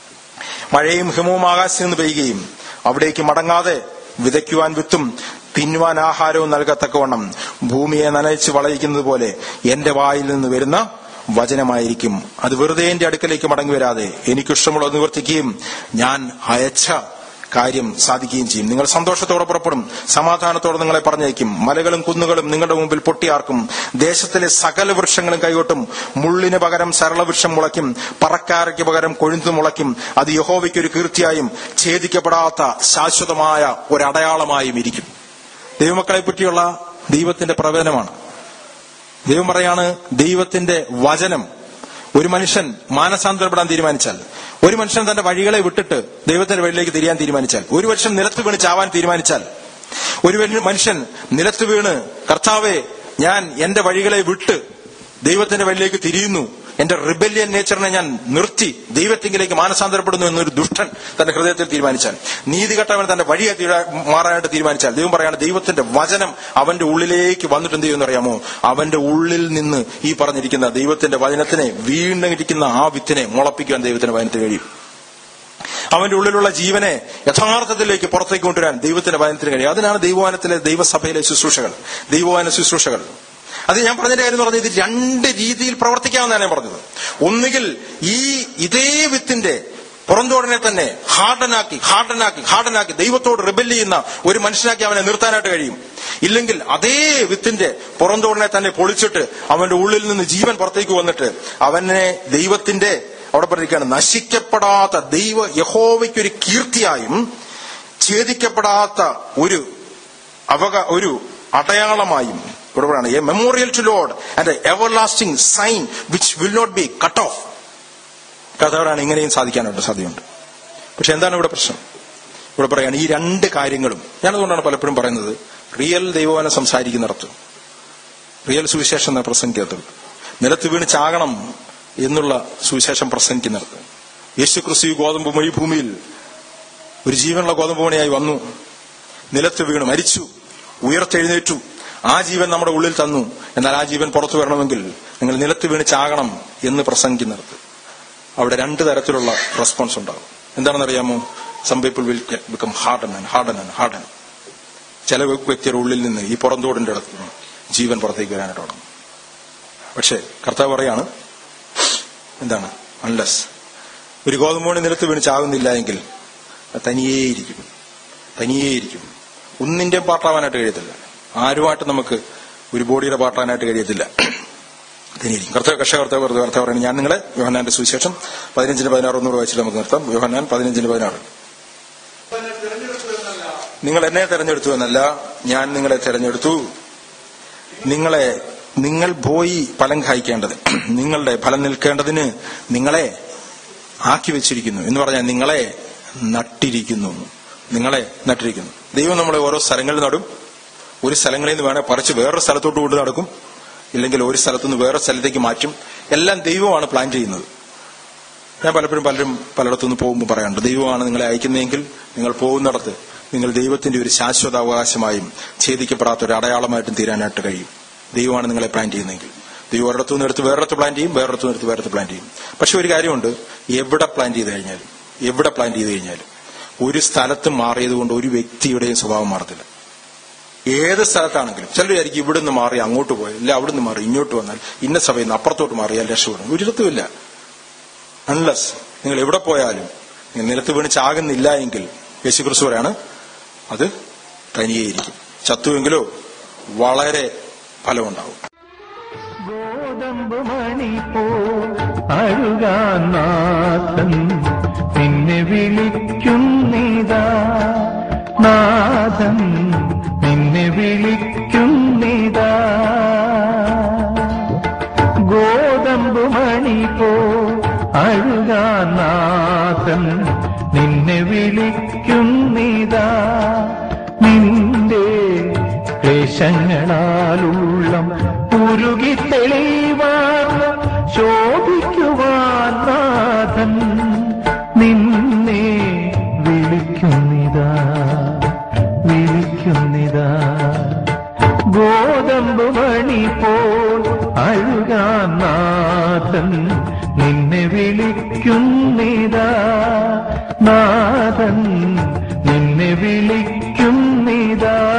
മഴയും ഹിമവും ആകാശത്ത് നിന്ന് പെയ്യുകയും അവിടേക്ക് മടങ്ങാതെ വിതയ്ക്കുവാൻ വിത്തും തിന്നുവാൻ ആഹാരവും നൽകത്തക്കവണ്ണം ഭൂമിയെ നനയിച്ച് വളയിക്കുന്നത് പോലെ എന്റെ വായിൽ നിന്ന് വരുന്ന വചനമായിരിക്കും അത് വെറുതെ എന്റെ അടുക്കലേക്ക് മടങ്ങി വരാതെ എനിക്കിഷ്ടമുള്ളത് നിവർത്തിക്കുകയും ഞാൻ അയച്ച കാര്യം സാധിക്കുകയും ചെയ്യും നിങ്ങൾ സന്തോഷത്തോടെ പുറപ്പെടും സമാധാനത്തോടെ നിങ്ങളെ പറഞ്ഞയക്കും മലകളും കുന്നുകളും നിങ്ങളുടെ മുമ്പിൽ പൊട്ടിയാർക്കും ദേശത്തിലെ സകല വൃക്ഷങ്ങളും കൈകൊട്ടും മുള്ളിന് പകരം സരളവൃക്ഷം മുളയ്ക്കും പറക്കാരയ്ക്ക് പകരം കൊഴുന്തു മുളയ്ക്കും അത് യഹോവയ്ക്ക് ഒരു കീർത്തിയായും ഛേദിക്കപ്പെടാത്ത ശാശ്വതമായ ഒരു അടയാളമായും ഇരിക്കും ദൈവമക്കളെ പറ്റിയുള്ള ദൈവത്തിന്റെ പ്രവചനമാണ് ദൈവം പറയാണ് ദൈവത്തിന്റെ വചനം ഒരു മനുഷ്യൻ മാനസാന്തരപ്പെടാൻ തീരുമാനിച്ചാൽ ഒരു മനുഷ്യൻ തന്റെ വഴികളെ വിട്ടിട്ട് ദൈവത്തിന്റെ വഴിയിലേക്ക് തിരിയാൻ തീരുമാനിച്ചാൽ ഒരു വർഷം നിലത്ത് വീണ് ചാവാൻ തീരുമാനിച്ചാൽ ഒരു വരി- മനുഷ്യൻ നിലത്ത് വീണ് കർത്താവെ ഞാൻ എന്റെ വഴികളെ വിട്ട് ദൈവത്തിന്റെ വഴിയിലേക്ക് തിരിയുന്നു എന്റെ റിബല്യൻ നേച്ചറിനെ ഞാൻ നിർത്തി ദൈവത്തിങ്കിലേക്ക് മാനസാന്തരപ്പെടുന്നു എന്നൊരു ദുഷ്ടൻ തന്റെ ഹൃദയത്തിൽ തീരുമാനിച്ചാൽ നീതി കെട്ടവൻ തന്റെ വഴിയെ തീരാ- മാറാനായിട്ട് തീരുമാനിച്ചാൽ ദൈവം പറയാണ് ദൈവത്തിന്റെ വചനം അവന്റെ ഉള്ളിലേക്ക് വന്നിട്ട് എന്ത് ചെയ്യുമെന്ന് അറിയാമോ അവന്റെ ഉള്ളിൽ നിന്ന് ഈ പറഞ്ഞിരിക്കുന്ന ദൈവത്തിന്റെ വചനത്തിനെ വീണ്ടും ഇരിക്കുന്ന ആ വിത്തിനെ മുളപ്പിക്കുവാൻ ദൈവത്തിന്റെ വചനത്തിന് കഴിയും അവന്റെ ഉള്ളിലുള്ള ജീവനെ യഥാർത്ഥത്തിലേക്ക് പുറത്തേക്ക് കൊണ്ടുവരാൻ ദൈവത്തിന്റെ വചനത്തിന് കഴിയും അതിനാണ് ദൈവവാനത്തിലെ ദൈവസഭയിലെ ശുശ്രൂഷകൾ ദൈവവാന ശുശ്രൂഷകൾ അത് ഞാൻ പറഞ്ഞതിന്റെ കാര്യം എന്ന് പറഞ്ഞത് ഇത് രണ്ട് രീതിയിൽ പ്രവർത്തിക്കാമെന്നാണ് ഞാൻ പറഞ്ഞത് ഒന്നുകിൽ ഈ ഇതേ വിത്തിന്റെ പുറന്തോടനെ തന്നെ ഹാർഡനാക്കി ഹാർഡനാക്കി ഹാർഡനാക്കി ദൈവത്തോട് റിബൽ ചെയ്യുന്ന ഒരു മനുഷ്യനാക്കി അവനെ നിർത്താനായിട്ട് കഴിയും ഇല്ലെങ്കിൽ അതേ വിത്തിന്റെ പുറന്തോടനെ തന്നെ പൊളിച്ചിട്ട് അവന്റെ ഉള്ളിൽ നിന്ന് ജീവൻ പുറത്തേക്ക് വന്നിട്ട് അവനെ ദൈവത്തിന്റെ അവിടെ പറഞ്ഞിരിക്കുകയാണ് നശിക്കപ്പെടാത്ത ദൈവ യഹോവയ്ക്കൊരു കീർത്തിയായും ഛേദിക്കപ്പെടാത്ത ഒരു അവക ഒരു അടയാളമായും ഇവിടെ പറയാണ് a memorial to Lord and everlasting sign which will not be cut off കഥകളാണ് ഇങ്ങനെയും സാധിക്കാനുണ്ട് സാധ്യതയുണ്ട് പക്ഷെ എന്താണ് ഇവിടെ പ്രശ്നം ഇവിടെ പറയാണ് ഈ രണ്ട് കാര്യങ്ങളും ഞാനതുകൊണ്ടാണ് പലപ്പോഴും പറയുന്നത് റിയൽ ദൈവവാനം സംസാരിക്കുന്നിടത്ത് റിയൽ സുവിശേഷം പ്രസംഗിക്കാത്തത് നിലത്ത് വീണ് ചാകണം എന്നുള്ള സുവിശേഷം പ്രസംഗിക്കുന്നിടത്ത് യേശു ക്രിസ്തു ഈ ഗോതമ്പ് മൊഴി ഭൂമിയിൽ ഒരു ജീവനുള്ള ഗോതമ്പ് മണിയായി വന്നു നിലത്ത് വീണ് മരിച്ചു ഉയർത്തെഴുന്നേറ്റു ആ ജീവൻ നമ്മുടെ ഉള്ളിൽ തന്നു എന്നാൽ ആ ജീവൻ പുറത്തു വരണമെങ്കിൽ നിങ്ങൾ നിലത്ത് വീണ് ചാകണം എന്ന് പ്രസംഗിക്കുന്നിടത്ത് അവിടെ രണ്ട് തരത്തിലുള്ള റെസ്പോൺസ് ഉണ്ടാകും എന്താണെന്നറിയാമോ some people will become harden and harden and harden ചില വ്യക്തിയുടെ ഉള്ളിൽ നിന്ന് ഈ പുറന്തോടിന്റെ അടുത്ത് നിന്ന് ജീവൻ പുറത്തേക്ക് വരാനായിട്ട് തുടങ്ങും പക്ഷേ കർത്താവ് പറയാണ് എന്താണ് അൺലെസ് ഒരു ഗോതമ്പോണി നിലത്ത് വീണ് ചാകുന്നില്ല എങ്കിൽ അത് തനിയേയിരിക്കും തനിയേയിരിക്കും ഒന്നിന്റെയും പാട്ടാവാനായിട്ട് കഴിയത്തില്ല ആരുമായിട്ട് നമുക്ക് ഒരു ബോഡിയുടെ പാട്ടാനായിട്ട് കഴിയത്തില്ല തനിയിരിക്കും കർത്തവ്യ കർഷക കർത്തവ്യ കർത്തവ്യ കർത്തവ്യ പറയുന്നത് ഞാൻ നിങ്ങളെ യോഹന്നാന്റെ സുവിശേഷം പതിനഞ്ചിന് പതിനാറ് ഒന്നുകൂടെ വായിച്ചിട്ട് നമുക്ക് നിർത്താം യോഹന്നാൻ പതിനഞ്ചിന് പതിനാറ് തന്നെ തിരഞ്ഞെടുത്തു എന്നല്ല നിങ്ങൾ എന്നെ തെരഞ്ഞെടുത്തു എന്നല്ല ഞാൻ നിങ്ങളെ തെരഞ്ഞെടുത്തു നിങ്ങളെ നിങ്ങൾ പോയി ഫലം കായ്ക്കേണ്ടത് നിങ്ങളുടെ ഫലം നിൽക്കേണ്ടതിന് നിങ്ങളെ ആക്കി വെച്ചിരിക്കുന്നു എന്ന് പറഞ്ഞാൽ നിങ്ങളെ നട്ടിരിക്കുന്നു നിങ്ങളെ നട്ടിരിക്കുന്നു ദൈവം നമ്മളെ ഓരോ സ്ഥലങ്ങളിൽ നടും ഒരു സ്ഥലങ്ങളിൽ നിന്ന് വേണേൽ പറിച്ച് വേറൊരു സ്ഥലത്തോട്ട് കൊണ്ട് നടക്കും ഇല്ലെങ്കിൽ ഒരു സ്ഥലത്തു നിന്ന് വേറെ സ്ഥലത്തേക്ക് മാറ്റും എല്ലാം ദൈവമാണ് പ്ലാൻ ചെയ്യുന്നത് ഞാൻ പലപ്പോഴും പലരും പലയിടത്തുനിന്ന് പോകുമ്പോൾ പറയാറുണ്ട് ദൈവമാണ് നിങ്ങളെ അയക്കുന്നതെങ്കിൽ നിങ്ങൾ പോകുന്നിടത്ത് നിങ്ങൾ ദൈവത്തിന്റെ ഒരു ശാശ്വത അവകാശമായും ഛേദിക്കപ്പെടാത്ത ഒരു അടയാളമായിട്ടും തീരാനായിട്ട് കഴിയും ദൈവമാണ് നിങ്ങളെ പ്ലാൻ ചെയ്യുന്നതെങ്കിൽ ദൈവം ഒരിടത്തു നിന്ന് എടുത്ത് വേറൊരിടത്ത് പ്ലാൻ ചെയ്യും വേറൊരിടത്തു നിന്ന് എടുത്ത് വേറൊരിടത്ത് പ്ലാൻ ചെയ്യും പക്ഷെ ഒരു കാര്യമുണ്ട് എവിടെ പ്ലാൻ ചെയ്ത് കഴിഞ്ഞാലും എവിടെ പ്ലാൻ ചെയ്ത് കഴിഞ്ഞാലും ഒരു സ്ഥലത്ത് മാറിയത് കൊണ്ട് ഒരു വ്യക്തിയുടെയും സ്വഭാവം മാറത്തില്ല ഏത് സ്ഥലത്താണെങ്കിലും ചിലർ വിചാരിക്കും ഇവിടുന്ന് മാറി അങ്ങോട്ട് പോയാൽ ഇല്ല അവിടുന്ന് മാറി ഇങ്ങോട്ട് വന്നാൽ ഇന്ന സഭയിൽ നിന്ന് അപ്പുറത്തോട്ട് മാറിയാൽ രക്ഷപ്പെടും ഒരിടത്തുമില്ല അൺലസ് നിങ്ങൾ എവിടെ പോയാലും നിങ്ങൾ നിലത്ത് വീണ് ചാകുന്നില്ല എങ്കിൽ യേശുക്രിസ്തു പറയാണ് അത് തനിയേയിരിക്കും ചത്തുവെങ്കിലോ വളരെ ഫലമുണ്ടാവും ഗോതമ്പ് മണി പോ അഴുകാൻ നാഥൻ നിന്നെ വിളിക്കുന്നിതാ നാഥൻ നിന്നെ വിളിക്കുന്നിതാ ഗോതമ്പ് മണി പോ അഴുകാൻ നാഥൻ നിന്നെ വിളിക്കുന്നിതാ നിന്റെ ക്ലേശങ്ങളാലുള്ളം ഉരുകി തെളിവാൻ ശോഭിക്കുവാൻ നാഥൻ നിന്നെ വിളിക്കുന്നിതാ വിളിക്കുന്നിതാ ഗോതമ്പ് മണി പോൽ അഴുകാൻ നാഥൻ നിന്നെ വിളിക്കുന്നിതാ നാഥൻ നിന്നെ വിളിക്കുന്നിതാ